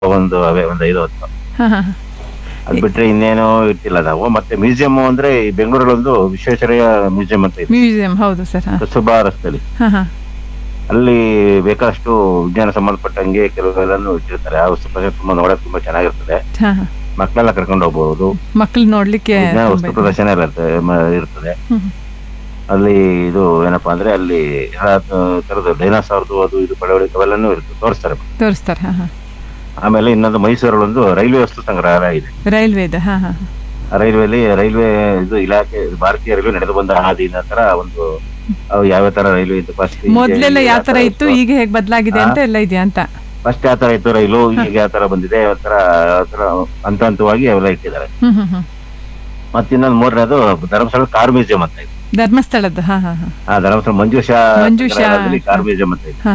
ಒಂದು ಅವೇ ಒಂದು ಐದು ಹೊತ್ತು ಹಾ ಹಾ ಹಾ. ಅದ್ ಬಿಟ್ರೆ ಇನ್ನೇನು ಇಟ್ಟಿಲ್ಲ ನಾವು ಮತ್ತೆ ಮ್ಯೂಸಿಯಂ ಅಂದ್ರೆ ಈ ಬೆಂಗಳೂರಲ್ಲಿ ಒಂದು ವಿಶ್ವೇಶ್ವರಯ್ಯ ಮ್ಯೂಸಿಯಂ ಅಂತ ಇದೆ ಮ್ಯೂಸಿಯಂ ಹೌದು ಸರ್ ಹಾ ಕಸ್ತೂರ್ಬಾ ರಸ್ತೆಯಲ್ಲಿ ಹಾ ಹಾ ಅಲ್ಲಿ ಬೇಕಾದಷ್ಟು ವಿಜ್ಞಾನ ಸಂಬಂಧಪಟ್ಟಂಗೆ ಕೆಲವೆಲ್ಲನೂ ಇಟ್ಟಿರ್ತಾರೆ ಆ ವಸ್ತು ಪ್ರದರ್ಶನ ತುಂಬಾ ನೋಡಕ್ ತುಂಬಾ ಚೆನ್ನಾಗಿರ್ತದೆ ಹಾ ಹಾ ಮಕ್ಕಳೆಲ್ಲ ಕರ್ಕೊಂಡು ಹೋಗ್ಬೋದು ಮಕ್ಕಳು ನೋಡ್ಲಿಕ್ಕೆ ವಿಜ್ಞಾನ ತುಂಬಾ ವಸ್ತು ಇದೆ. ಪ್ರದರ್ಶನ ಎಲ್ಲ ಇರ್ತದೆ ಮ- ಇರ್ತದೆ ಹ್ಮ್ ಹ್ಮ್. ಅಲ್ಲಿ ಇದು ಏನಪ್ಪಾ ಅಂದ್ರೆ ಅಲ್ಲಿ ಎಲ್ಲ ತರದ ಡೈನಾಸಾರ್ದು ಅದು ಇದು ಪಳವಳಿಕೆ ಅವೆಲ್ಲನೂ ಇರುತ್ತೆ ತೋರಿಸ್ತಾರೆ ತೋರಿಸ್ತಾರೆ ಹಾ ಹಾ ಆಮೇಲೆ ಇನ್ನೊಂದು ಮೈಸೂರಲ್ಲಿ ಒಂದು ರೈಲ್ವೆ ವಸ್ತು ಸಂಗ್ರಹಾಲಯ ಇದೆ ರೈಲ್ವೇದ ಹಾ ಹಾ ಹಾ. ಆ ರೈಲ್ವೆಲಿ ರೈಲ್ವೆ ಇದು ಇಲಾಖೆ ಭಾರತೀಯ ರೈಲ್ವೆ ನಡೆದು ಬಂದ ಹಾದಿ ತರ ಒಂದು ಅವು ಯಾವ ತರ ರೈಲ್ವೆ ಇತ್ತು ಫಸ್ಟ್ ಮೊದ್ಲೆಲ್ಲ ಯಾವ ತರ ಇತ್ತು ಈಗ ಹೇಗ್ ಬದಲಾಗಿದೆ ಅಂತ ಎಲ್ಲ ಇದೆಯಾ ಅಂತ ಫಸ್ಟ್ ಯಾವ ತರ ಇತ್ತು ರೈಲು ಈಗ ಯಾವ ತರ ಬಂದಿದೆ ಯಾವ ತರ ಯಾವ ತರ ಹಂತ ಹಂತವಾಗಿ ಅವೆಲ್ಲ ಇಟ್ಟಿದ್ದಾರೆ ಹ್ಮ್ ಹ್ಮ್ ಹ್ಮ್ ಮತ್ತೆ ಇನ್ನೊಂದು ಮೂರನೇದು ಧರ್ಮಸ್ಥಳ ಕಾರ್ ಮ್ಯೂಸಿಯಂ ಅಂತ ಇದೆ ಧರ್ಮಸ್ಥಳದ ಹಾ ಹಾ ಹಾ ಆ ಧರ್ಮಸ್ಥಳ ಮಂಜುಷಾ ಮಂಜುಷಾ. ಸಂಗ್ರಹಾಲಯದಲ್ಲಿ ಕಾರ್ ಮ್ಯೂಸಿಯಂ ಅಂತ ಇದೆ ಹಾ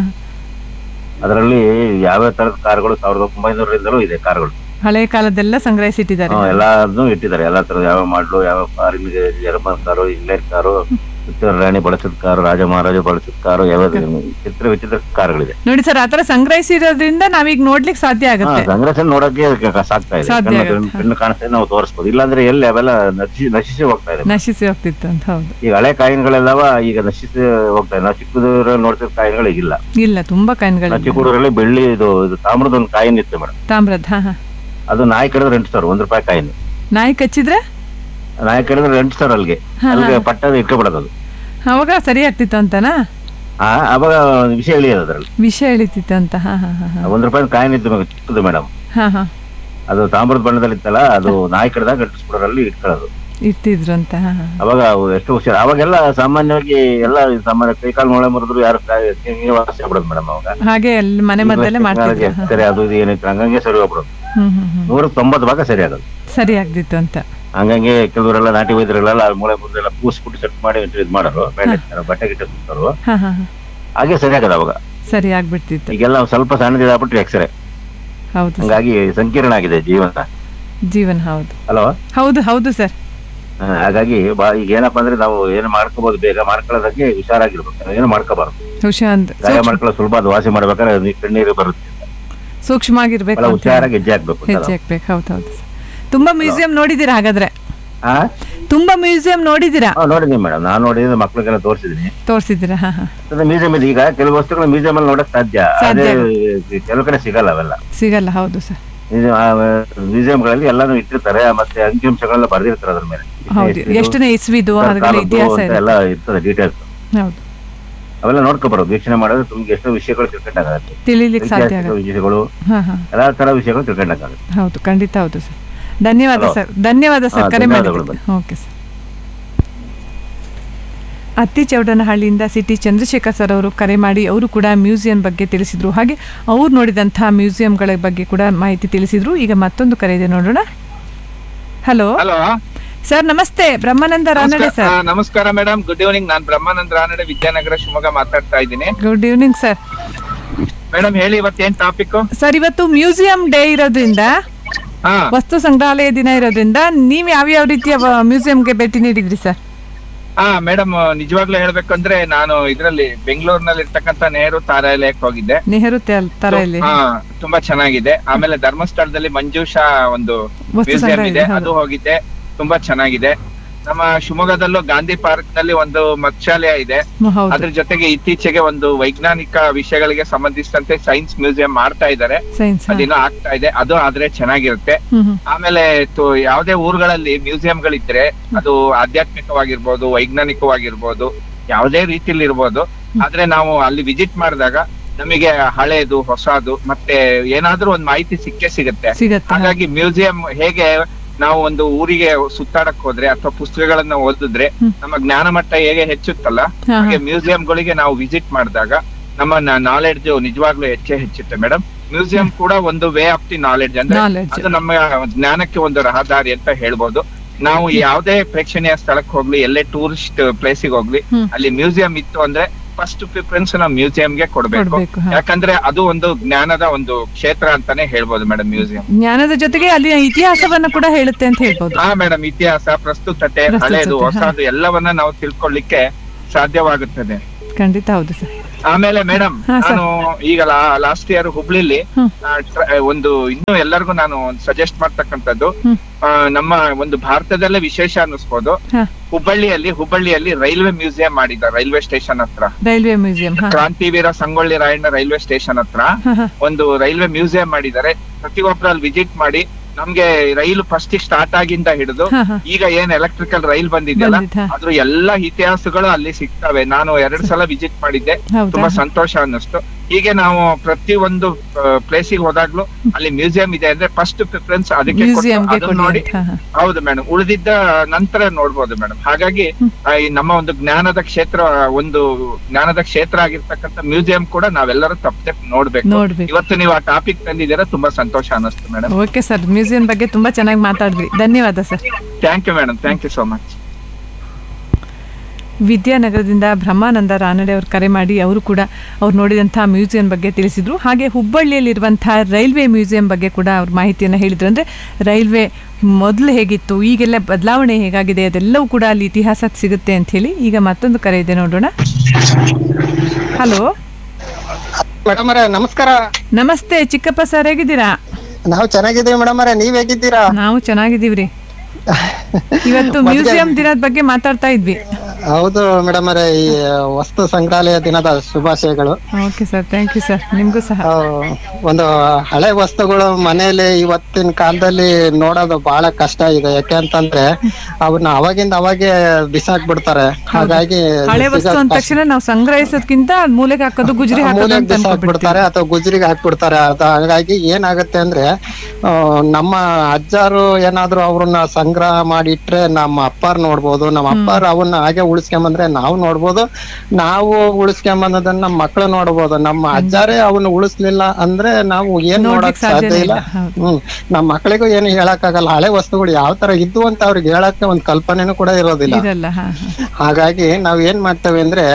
ಅದರಲ್ಲಿ ಯಾವ್ಯಾವ ತರದ ಕಾರ್ಗಳು ಸಾವಿರದ ಒಂಬೈನೂರರಿಂದಲೂ ಇದೆ ಕಾರ್ಗಳು ಹಳೆ ಕಾಲದೆಲ್ಲ ಸಂಗ್ರಹಿಸಿಟ್ಟಿದ್ದಾರೆ ಹ್ಮ್, ಎಲ್ಲಾದ್ನೂ ಇಟ್ಟಿದ್ದಾರೆ ಎಲ್ಲಾ ತರದ ಯಾವ ಮಾಡ್ಲು ಯಾವ foreign German car England car Kittur Rani ಬಳಸಿದ ಕಾರು ರಾಜ ಮಹಾರಾಜ ಬಳಸಿದ ಕಾರು ಯಾವ ಚಿತ್ರ ವಿಚಿತ್ರ ಕಾರ್ಗಳಿದೆ ನೋಡಿ ಸರ್ ಆತರ ಸಂಗ್ರಹಿಸಿರೋದ್ರಿಂದ ನಾವೀಗ ನೋಡ್ಲಿಕ್ಕೆ ಸಾಧ್ಯ ಹಾ, ಆಗುತ್ತೆ ಸಂಗ್ರಹಣೆ ನೋಡಕ್ಕೆ ಕ- ಸಾಕ್ತಾ ಇದೆ ಸಾಧ್ಯ ಕಣ್ಣು ಆಗುತ್ತೆ. ಕಣ್ಣು ಕಾಣಿಸ್ತದೆ ನಾವು ತೋರಿಸ್ಬೋದು ಇಲ್ಲಾಂದ್ರೆ ಎಲ್ಲಿ ಅವೆಲ್ಲ ನಶಿಸಿ ನಶಿಸಿ ಹೋಗ್ತಾ ಇದೆ ನಶಿಸಿ ಹೋಗ್ತಿತ್ತು ಅಂತ ಹೌದು ಈಗ ಹಳೆ ಕಾಯಿನ್ಗಳೆಲ್ಲವ ಈಗ ನಶಿಸಿ ಹೋಗ್ತಾ ಇದೆ ನಾವು ಚಿಕ್ಕದೂರಲ್ಲಿ ನೋಡ್ತಿದ್ದ ಕಾಯಿನ್ಗಳು ಈಗಿಲ್ಲ ಇಲ್ಲ ತುಂಬಾ ನಾವು ಕಾಯಿನ್ಗಳಿಲ್ಲ ಚಿಕ್ಕೂರಲ್ಲಿ ಬೆಳ್ಳಿ ಇದು ಇದು ತಾಮ್ರದ ಒಂದು ಕಾಯಿನ್ ಇತ್ತು ಮೇಡಮ್ ತಾಮ್ರದ್ ಹಾ ಹಾ ಅದು ನಾಯಿ ಕಡಿದ್ರೆ ಎಂಟು ಸಾವಿರ ಒಂದ್ ರೂಪಾಯಿ ಕಾಯಿನ್ ನಾಯಿ ಕಚ್ಚಿದ್ರೆ ನಾಯಿ ಕಡಿದ್ರೆ ಎಂಟು ಸಾವಿರ ಅಲ್ಲಿಗೆ ಅಲ್ಲಿಗೆ ಪಟ್ಟದ ಇಟ್ಕೊಬಿಡೋದು ಅದು ಅವಾಗ ಸರಿ ಆಗ್ತಿತ್ತು ಅಂತನಾ ಆ ಅವಾಗ ಒಂದು ವಿಷಯ ಇಳಿಯೋದು ಅದ್ರಲ್ಲಿ ವಿಷ ಎಳಿತಿತ್ತು ಅಂತ ಹಾ ಹಾ ಹಾ ಹಾ ಒಂದ್ ರೂಪಾಯಿ ಕಾಯಿನ್ ಇತ್ತು ಮಗ, ಚಿಕ್ಕದು ಮೇಡಮ್ ಹಾ ಹಾ ಅದು ತಾಮ್ರದ ಬಣ್ಣದಲ್ಲಿ ಇತ್ತಲ್ಲ ಅದು ನಾಯಿ ಕಡ್ದಾಗ ಗಟ್ಟಿಸ್ಬಿಡೋರಲ್ಲಿ ಇಟ್ಕೊಳ್ಳೋದು ಇರ್ತಿದ್ರು ಅಂತ ಹಾ ಹಾ ಅವಾಗ ಅವು ಎಷ್ಟು ಹುಷಾರು ಅವಾಗೆಲ್ಲ ಸಾಮಾನ್ಯವಾಗಿ ಎಲ್ಲ ಸಾಮಾನ್ಯ ಕೈಕಾಲು ಮೊಳೆ ಮುರಿದ್ರು ಯಾರು ವಾಸಿ ಆಗ್ಬಿಡೋದು ಮೇಡಮ್ ಅವಾಗ ಹಾಗೆ ಅಲ್ಲಿ ಮನೆ ಮದ್ದಲ್ಲೇ ಮಾಡ್ತಿದ್ರು ಹಾ. ಸರಿ ಅದು ಇದು ಏನಿತ್ತು ಹಂಗಂಗೆ ಸರಿ ಹೋಗ್ಬಿಡೋದು ಹ್ಮ್ ಹ್ಮ್ ಹ್ಮ್ ನೂರ ತೊಂಬತ್ತು ಭಾಗ ಸರಿ ಆಗೋದು ಸರಿ ಆಗ್ತಿತ್ತು ಅಂತ ಹಂಗಂಗೆ ಕೆಲವರೆಲ್ಲ ನಾಟಿ ವೈದ್ಯರೆಲ್ಲ ಮೂಳೆ ಮುರಿದೆಲ್ಲ ಕೂಸ್ಬಿಟ್ಟು ಸೆಟ್ ಮಾಡಿ ಇದು ಮಾಡೋರು ಬೇಳೆ ಬಟ್ಟೆ ಗಿಟ್ಟೆ ಸುತ್ತರು ಹಾ ಹಾ ಹಾ ಹಾಗೆ ಸರಿ ಆಗೋದು ಅವಾಗ ಸರಿ ಆಗ್ಬಿಡ್ತಿತ್ತು ಈಗೆಲ್ಲ ಒಂದ್ ಸ್ವಲ್ಪ ಸಣ್ಣದಿದಾಗ್ಬಿಟ್ಟು ಎಕ್ಸ್ರೇ ಹೌದು ಹಂಗಾಗಿ ಸಂಕೀರ್ಣ ಆಗಿದೆ ಜೀವನ ಜೀವನ ಹೌದು ಅಲ್ವಾ ಹೌದು ಹೌದು ಸರ್ ಹಾ, ಹಾಗಾಗಿ ಬಾ ಈಗ ಏನಪ್ಪಾ ಅಂದ್ರೆ ನಾವು ಏನು ಮಾಡ್ಕೋಬಹುದು ಬೇಗ ಮಾಡ್ಕೊಳ್ಳೋದಕ್ಕೆ ಹುಷಾರಾಗಿರ್ಬೇಕು ಏನು ಮಾಡ್ಕೋಬಾರ್ದು ಹುಷಾಂತ್ ಗಾಯ ಮಾಡ್ಕೊಳ್ಳೋ ಸುಲಭ ಅದು ವಾಸಿ ಮಾಡ್ಬೇಕಾದ್ರೆ ನೀ- ಕಣ್ಣೀರು ಬರುತ್ತೆ ಸೂಕ್ಷ್ಮವಾಗಿರ್ಬೇಕು ಬಹಳ ಅಂತ ಹುಷಾರಾಗಿ ಹೆಜ್ಜೆ ಹಾಕ್ಬೇಕು ಅಂತ ಹೆಜ್ಜೆ ಹಾಕ್ಬೇಕು ಹೌದು ಹೌದು ಸರ್ ತುಂಬಾ ಮ್ಯೂಸಿಯಂ ನೋಡಿದ್ದೀರಾ ಹಾಗಾದ್ರೆ ಹಾ ತುಂಬಾ ಮ್ಯೂಸಿಯಂ ನೋಡಿದ್ದೀರಾ ಹಾ, ನೋಡಿದೀನಿ ಮೇಡಮ್ ನಾನು ನೋಡಿದ್ರೆ ಮಕ್ಳಿಗೆಲ್ಲ ತೋರಿಸಿದೀನಿ ತೋರಿಸಿದ್ದೀರಾ ಹಾ ಹಾ ಮ್ಯೂಸಿಯಂ ಇದೆ ಈಗ ಕೆಲವು ವಸ್ತುಗಳು ಮ್ಯೂಸಿಯಂ ಅಲ್ಲಿ ನೋಡಕ್ ಸಾಧ್ಯ ಸಾಧ್ಯ. ಅದೇ ಕೆಲವು ಕಡೆ ಸಿಗಲ್ಲ ಅವೆಲ್ಲ ಸಿಗಲ್ಲ ಹೌದು ಸರ್ ಮ್ಯೂಸಿಯಂಗಳಲ್ಲಿ ಎಲ್ಲಾನು ಇಟ್ಟಿರ್ತಾರೆ ಮತ್ತೆ ಅಂಕಿಅಂಶಗಳೆಲ್ಲ ಬರ್ದಿರ್ತಾರೆ ಅದ್ರ ಮೇಲೆ ಹೌದು ಎಷ್ಟನೇ ಇಸ್ವಿದು ಅದರ ಕಾಲದ್ದು ಇತಿಹಾಸ ಅಂತ ಇದೆ ಎಲ್ಲ ಇರ್ತದೆ ಡೀಟೇಲ್ಸ್ ಹೌದು ಅವೆಲ್ಲ ನೋಡ್ಕೊ ಬರೋದು ವೀಕ್ಷಣೆ ಮಾಡಿದ್ರೆ ತುಂಬಾ ಎಷ್ಟೋ ವಿಷಯಗಳು ತಿಳ್ಕೊಂಡಾಗುತ್ತೆ ತಿಳಿಲಿಕ್ಕೆ ಸಾಧ್ಯ ಐತಿಹಾಸಿಕ ಆಗುತ್ತೆ ವಿಷಯಗಳು ಹಾ ಹಾ ಎಲ್ಲಾ ತರ ವಿಷಯಗಳು ತಿಳ್ಕೊಂಡಾಗುತ್ತೆ ಹೌದು ಖಂಡಿತ ಹೌದು ಸರ್ ಧನ್ಯವಾದ ಹಲೋ. ಸರ್ ಧನ್ಯವಾದ ಸರ್ ಹಾ, ಕರೆ ಧನ್ಯವಾದಗಳು ಮಾಡಿದ್ದಕ್ಕೆ ಓಕೆ ಸರ್ ಅತ್ತಿ ಚೌಡನಹಳ್ಳಿಯಿಂದ ಸಿಟಿ ಚಂದ್ರಶೇಖರ್ ಸರ್ ಅವರು ಕರೆ ಮಾಡಿ ಅವರು ಕೂಡ ಮ್ಯೂಸಿಯಂ ಬಗ್ಗೆ ತಿಳಿಸಿದ್ರು ಹಾಗೆ ಅವ್ರು ನೋಡಿದಂಥ ಮ್ಯೂಸಿಯಂಗಳ ಬಗ್ಗೆ ಕೂಡ ಮಾಹಿತಿ ತಿಳಿಸಿದ್ರು ಈಗ ಮತ್ತೊಂದು ಕರೆ ಇದೆ ನೋಡೋಣ ಹಲೋ ಹಲೋ ಸರ್ ನಮಸ್ತೆ ಬ್ರಹ್ಮಾನಂದ ರಾನಡೆ ಸರ್ ನಮಸ್ಕಾರ ಮೇಡಮ್ ಗುಡ್ ಈವ್ನಿಂಗ್ ನಾನ್ ಬ್ರಹ್ಮಾನಂದ ರಾನಡೆ ವಿದ್ಯಾನಗರ ಶಿವಮೊಗ್ಗ ಮಾತಾಡ್ತಾ ಇದ್ದೀನಿ ಗುಡ್ ಈವ್ನಿಂಗ್ ಸರ್ ಮೇಡಮ್ ಹೇಳಿ ಇವತ್ತೇನ್ ಟಾಪಿಕ್ ಸರ್ ಇವತ್ತು ಮ್ಯೂಸಿಯಂ ಡೇ ಇರೋದ್ರಿಂದ ಹಾ ವಸ್ತು ಸಂಗ್ರಹಾಲಯ ದಿನ ಇರೋದ್ರಿಂದ ನೀವು ಯಾವ್ಯಾವ ರೀತಿಯ ಮ್ಯೂಸಿಯಂಗೆ ಭೇಟಿ ನೀಡಿದ್ರಿ ಸರ್ ಹಾ ಮೇಡಮ್ ನಿಜವಾಗ್ಲೂ ಹೇಳ್ಬೇಕಂದ್ರೆ ನಾನು ಇದ್ರಲ್ಲಿ ಬೆಂಗಳೂರಿನಲ್ಲಿ ಇರ್ತಕ್ಕಂತ ನೆಹರು ತಾರಾಲಯಕ್ಕೆ ಹೋಗಿದ್ದೆ ನೆಹರು ತ- ತರಹೇಲಿ ಹಾ ತುಂಬಾ ಚೆನ್ನಾಗಿದೆ ಆಮೇಲೆ ಧರ್ಮಸ್ಥಳದಲ್ಲಿ ಮಂಜೂಷಾ ಒಂದು ವಸ್ತು ಮ್ಯೂಸಿಯಂ ಸಂಗ್ರಹ ಇದೆ ಇದೆ, ಹೌದು. ಅದು ಹೋಗಿದ್ದೆ ತುಂಬಾ ಚೆನ್ನಾಗಿದೆ ನಮ್ಮ ಶಿವಮೊಗ್ಗದಲ್ಲೂ ಗಾಂಧಿ ಪಾರ್ಕ್ ನಲ್ಲಿ ಒಂದು ಮತ್ಸ್ಯಾಲಯ ಇದೆ ಹ್ಮ್, ಹೌದು ಅದ್ರ ಜೊತೆಗೆ ಇತ್ತೀಚೆಗೆ ಒಂದು ವೈಜ್ಞಾನಿಕ ವಿಷಯಗಳಿಗೆ ಸಂಬಂಧಿಸಿದಂತೆ ಸೈನ್ಸ್ ಮ್ಯೂಸಿಯಂ ಮಾಡ್ತಾ ಇದ್ದಾರೆ ಸೈನ್ಸ್ ಅದಿನ್ನೂ ಆಗ್ತಾ ಇದೆ ಅದು ಆದ್ರೆ ಚೆನ್ನಾಗಿರುತ್ತೆ ಹ್ಮ್ ಹ್ಮ್ ಆಮೇಲೆ ತು- ಯಾವುದೇ ಊರುಗಳಲ್ಲಿ ಮ್ಯೂಸಿಯಂಗಳಿದ್ರೆ ಅದು ಆಧ್ಯಾತ್ಮಿಕವಾಗಿರ್ಬೋದು ವೈಜ್ಞಾನಿಕವಾಗಿರ್ಬೋದು ಯಾವುದೇ ರೀತಿಲಿ ಇರ್ಬೋದು ಆದ್ರೆ ನಾವು ಅಲ್ಲಿ ವಿಸಿಟ್ ಮಾಡಿದಾಗ ನಮಗೆ ಹಳೇದು ಹೊಸದು ಮತ್ತೆ ಏನಾದ್ರೂ ಒಂದು ಮಾಹಿತಿ ಸಿಕ್ಕೇ ಸಿಗುತ್ತೆ ಸಿಗತ್ತೆ ಹಾಗಾಗಿ ಮ್ಯೂಸಿಯಂ ಹೇಗೆ ನಾವು ಒಂದು ಊರಿಗೆ ಸುತ್ತಾಡಕ್ ಹೋದ್ರೆ ಅಥವಾ ಪುಸ್ತಕಗಳನ್ನ ಓದಿದ್ರೆ ನಮ್ಮ ಜ್ಞಾನ ಮಟ್ಟ ಹೇಗೆ ಹೆಚ್ಚುತ್ತಲ್ಲ ಹಾ, ಹಾಗೆ ಮ್ಯೂಸಿಯಂಗಳಿಗೆ ನಾವು ವಿಸಿಟ್ ಮಾಡಿದಾಗ ನಮ್ಮ ನಾಲೆಡ್ಜ್ ನಿಜವಾಗ್ಲೂ ಹೆಚ್ಚೇ ಹೆಚ್ಚುತ್ತೆ ಮೇಡಮ್ ಮ್ಯೂಸಿಯಂ ಕೂಡ ಒಂದು ವೇ ಆಫ್ ದಿ ನಾಲೆಡ್ಜ್ ಅಂದ್ರೆ Knowledge. ಅದು ನಮ್ಮ ಜ್ಞಾನಕ್ಕೆ ಒಂದು ರಹದಾರಿ ಅಂತ ಹೇಳ್ಬೋದು ನಾವು ಯಾವುದೇ ಪ್ರೇಕ್ಷಣೀಯ ಸ್ಥಳಕ್ಕೆ ಹೋಗ್ಲಿ ಎಲ್ಲೇ ಟೂರಿಸ್ಟ್ ಪ್ಲೇಸಿಗೆ ಹೋಗ್ಲಿ ಹ್ಮ್. ಅಲ್ಲಿ ಮ್ಯೂಸಿಯಂ ಇತ್ತು ಅಂದ್ರೆ ಫಸ್ಟ್ ಪ್ರಿಫರೆನ್ಸ್ ನಾವು ಮ್ಯೂಸಿಯಂಗೆ ಕೊಡ್ಬೇಕು ಕೊಡ್ಬೇಕು, ಹಾ. ಯಾಕಂದ್ರೆ ಅದು ಒಂದು ಜ್ಞಾನದ ಒಂದು ಕ್ಷೇತ್ರ ಅಂತಾನೆ ಹೇಳ್ಬೋದು ಮೇಡಮ್ ಮ್ಯೂಸಿಯಂ ಜ್ಞಾನದ ಜೊತೆಗೆ ಅಲ್ಲಿನ ಇತಿಹಾಸವನ್ನ ಕೂಡ ಹೇಳುತ್ತೆ ಅಂತ ಹೇಳ್ಬೋದು ಹಾ ಮೇಡಮ್ ಇತಿಹಾಸ ಪ್ರಸ್ತುತತೆ ಪ್ರಸ್ತುತತೆ, ಹಳೇದು ಹಾ. ಹೊಸದು ಎಲ್ಲವನ್ನ ನಾವು ತಿಳ್ಕೊಳ್ಳಿಕ್ಕೆ ಸಾಧ್ಯವಾಗುತ್ತದೆ ಖಂಡಿತ ಹೌದು ಸರ್ ಆಮೇಲೆ ಮೇಡಮ್ ಹಾ, ಸರ್. ನಾನು ಈಗ ಲಾಸ್ಟ್ ಇಯರ್ ಹುಬ್ಳಿಲಿ ಹ್ಮ್. ಆ, ಟ್ರ- ಒಂದು ಇನ್ನು ಎಲ್ಲರಿಗೂ ನಾನು ಸಜೆಸ್ಟ್ ಮಾಡ್ತಕ್ಕಂಥದ್ದು ಹ್ಮ್. ಆ, ನಮ್ಮ ಒಂದು ಭಾರತದಲ್ಲೇ ವಿಶೇಷ ಅನ್ನಿಸ್ಬೋದು ಹಾ. ಹುಬ್ಬಳ್ಳಿಯಲ್ಲಿ ಹುಬ್ಬಳ್ಳಿಯಲ್ಲಿ ರೈಲ್ವೆ ಮ್ಯೂಸಿಯಂ ಮಾಡಿದ್ದಾರೆ ರೈಲ್ವೆ ಸ್ಟೇಷನ್ ಹತ್ರ ರೈಲ್ವೆ ಮ್ಯೂಸಿಯಂ ಹಾ ಕ್ರಾಂತಿವೀರ ಸಂಗೊಳ್ಳಿ ರಾಯಣ್ಣ ರೈಲ್ವೆ ಸ್ಟೇಷನ್ ಹತ್ರ ಹಾ, ಹಾ. ಒಂದು ರೈಲ್ವೆ ಮ್ಯೂಸಿಯಂ ಮಾಡಿದ್ದಾರೆ ಪ್ರತಿಯೊಬ್ಬರು ಅಲ್ಲಿ ವಿಸಿಟ್ ಮಾಡಿ ನಮ್ಗೆ ರೈಲು ಫಸ್ಟ್ ಸ್ಟಾರ್ಟ್ ಆಗಿಂದ ಹಿಡಿದು ಹಾ, ಹಾ. ಈಗ ಏನ್ ಎಲೆಕ್ಟ್ರಿಕಲ್ ರೈಲ್ ಬಂದಿದೆಯಲ್ಲ ಬಂದಿದೆ, ಹಾ. ಅದ್ರ ಎಲ್ಲಾ ಇತಿಹಾಸಗಳು ಅಲ್ಲಿ ಸಿಗ್ತವೆ ನಾನು ಎರಡ್ ಸಲ ವಿಸಿಟ್ ಮಾಡಿದ್ದೆ ಹೌದಾ ತುಂಬಾ ಸಂತೋಷ ಅನ್ನಿಸ್ತು ಹೀಗೆ ನಾವು ಪ್ರತಿ ಒಂದು ಪ್ಲೇಸಿಗೆ ಹೋದಾಗ್ಲೂ ಅಲ್ಲಿ ಮ್ಯೂಸಿಯಂ ಇದೆ ಅಂದ್ರೆ ಫಸ್ಟ್ ಪ್ರಿಫರೆನ್ಸ್ ಅದಕ್ಕೆ ಕೊಟ್ಟು ಮ್ಯೂಸಿಯಂಗೆ ಅದನ್ನ ಕೊಡಿ ನೋಡಿ ಅಂತ, ಹಾ, ಹಾ. ಹೌದು ಮೇಡಮ್ ಉಳಿದಿದ್ದ ನಂತರ ನೋಡ್ಬೋದು ಮೇಡಮ್ ಹಾಗಾಗಿ ಆ, ಈ ನಮ್ಮ ಒಂದು ಜ್ಞಾನದ ಕ್ಷೇತ್ರ ಒಂದು ಜ್ಞಾನದ ಕ್ಷೇತ್ರ ಆಗಿರ್ತಕ್ಕಂಥ ಮ್ಯೂಸಿಯಂ ಕೂಡ ನಾವೆಲ್ಲರೂ ತಪ್ಪದೆ ನೋಡ್ಬೇಕು ನೋಡ್ಬೇಕು ಇವತ್ತು ನೀವು ಆ ಟಾಪಿಕ್ ತಂದಿದ್ದೀರಾ ತುಂಬಾ ಸಂತೋಷ ಅನ್ನಿಸ್ತು ಮೇಡಮ್ ಓಕೆ ಸರ್ ಮ್ಯೂಸಿಯಂ ಬಗ್ಗೆ ತುಂಬಾ ಚೆನ್ನಾಗಿ ಮಾತಾಡಿದ್ರಿ ಧನ್ಯವಾದ sir thank you madam thank you so much ವಿದ್ಯಾನಗರದಿಂದ ಬ್ರಹ್ಮಾನಂದ ರಾನಡೆ ಅವರು ಕರೆ ಮಾಡಿ ಅವರು ಕೂಡ ಅವ್ರು ನೋಡಿದಂಥ ಮ್ಯೂಸಿಯಂ ಬಗ್ಗೆ ತಿಳಿಸಿದ್ರು ಹಾಗೆ ಹುಬ್ಬಳ್ಳಿಯಲ್ಲಿರುವಂಥ ರೈಲ್ವೆ ಮ್ಯೂಸಿಯಂ ಬಗ್ಗೆ ಕೂಡ ಅವ್ರ ಮಾಹಿತಿಯನ್ನು ಹೇಳಿದ್ರು ಅಂದರೆ ರೈಲ್ವೆ ಮೊದಲು ಹೇಗಿತ್ತು ಈಗೆಲ್ಲ ಬದಲಾವಣೆ ಹೇಗಾಗಿದೆ ಅದೆಲ್ಲವೂ ಕೂಡ ಅಲ್ಲಿ ಇತಿಹಾಸ ಸಿಗುತ್ತೆ ಅಂಥೇಳಿ ಈಗ ಮತ್ತೊಂದು ಕರೆ ಇದೆ ನೋಡೋಣ ಹಲೋ ಮೇಡಮ್ ಅವರೇ ನಮಸ್ಕಾರ ನಮಸ್ತೆ ಚಿಕ್ಕಪ್ಪ ಸರ್ ಹೇಗಿದ್ದೀರಾ ನಾವು ಚೆನ್ನಾಗಿದ್ದೀವಿ ಮೇಡಮ್ ಅವರೇ ನೀವ್ ಹೇಗಿದ್ದೀರಾ ನಾವು ಚೆನ್ನಾಗಿದ್ದೀವ್ರಿ ಇವತ್ತು ಮ್ಯೂಸಿಯಂ ದಿನದ ಬಗ್ಗೆ ಮಾತಾಡ್ತಾ ಇದ್ವಿ ಹೌದು ಮೇಡಮ್ ಅವರೇ ಈ ವಸ್ತು ಸಂಗ್ರಹಾಲಯ ದಿನದ ಶುಭಾಶಯಗಳು okay sir thank you sir ನಿಮಗೂ ಸಹ ಆ, ಒಂದು ಹಳೆ ವಸ್ತುಗಳು ಮನೆಯಲ್ಲಿ ಇವತ್ತಿನ ಕಾಲದಲ್ಲಿ ನೋಡೋದು ಬಹಳ ಕಷ್ಟ ಇದೆ ಯಾಕೆ ಅಂತಂದ್ರೆ ಅವನ್ನ ಅವಾಗಿಂದ ಅವಾಗೆ ಬಿಸಾಕ್ ಬಿಡ್ತಾರೆ ಹಾಗಾಗಿ ಹಳೆ ವಸ್ತು ಸಿಗೋದ್ ಅಂದ ಕಷ್ಟ. ತಕ್ಷಣ ನಾವು ಸಂಗ್ರಹಿಸೋದ್ಕಿಂತ ಅದ್ ಮೂಲೆಗೆ ಹಾಕೋದು ಗುಜರಿ ಹಾಕೋದು ಮೂಲೆಗೆ ಅಂತ ಬಿಸಾಕ್ ಅನ್ಕೊಂಡ್ಬಿಡ್ತೀವಿ. ಬಿಡ್ತಾರೆ ಅಥವಾ ಗುಜ್ರಿಗೆ ಹಾಕ್ಬಿಡ್ತಾರೆ ಅದ ಹಾಗಾಗಿ ಏನಾಗುತ್ತೆ ಅಂದ್ರೆ ಆ, ನಮ್ಮ ಅಜ್ಜಾರು ಏನಾದ್ರು ಅವ್ರನ್ನ ಸಂಗ್ರಹ ಮಾಡಿ ಇಟ್ರೆ ನಮ್ಮ ಅಪ್ಪಾರ್ ನೋಡ್ಬೋದು ನಮ್ಮ ಅಪ್ಪಾರ್ ಅವನ್ನ ಹಾಗೆ ಉಳಿಸ್ಕೊಂಬಂದ್ರೆ ನಾವು ನೋಡ್ಬೋದು ನಾವು ಉಳಿಸ್ಕೊಂಬಂದದನ್ನ ನಮ್ಮ ಮಕ್ಳು ನೋಡ್ಬೋದು ನಮ್ಮ ಅಜ್ಜಾರೇ ಅವನ್ನ ಉಳಿಸ್ಲಿಲ್ಲ ಅಂದ್ರೆ ನಾವು ಏನ್ ನೋಡಕ್ ನೋಡ್ಲಿಕ್ಕೆ ಸಾಧ್ಯ ಸಾಧ್ಯನೇ ಇಲ್ಲ ಇಲ್ಲ, ಹೌದು. ಹ್ಮ್ ನಮ್ಮ ಮಕ್ಕಳಿಗೂ ಏನು ಹೇಳಕ್ಕಾಗಲ್ಲ ಹಳೆ ವಸ್ತುಗಳು ಯಾವ ತರ ಇದ್ವು ಅಂತ ಅವ್ರಿಗೆ ಹೇಳಕ್ಕೆ ಒಂದ್ ಕಲ್ಪನೆನೂ ಕೂಡ ಇರೋದಿಲ್ಲ ಇರಲ್ಲ ಹಾ ಹಾ. ಹಾಗಾಗಿ ನಾವ್ ಏನ್ ಮಾಡ್ತೇವೆ ಅಂದ್ರೆ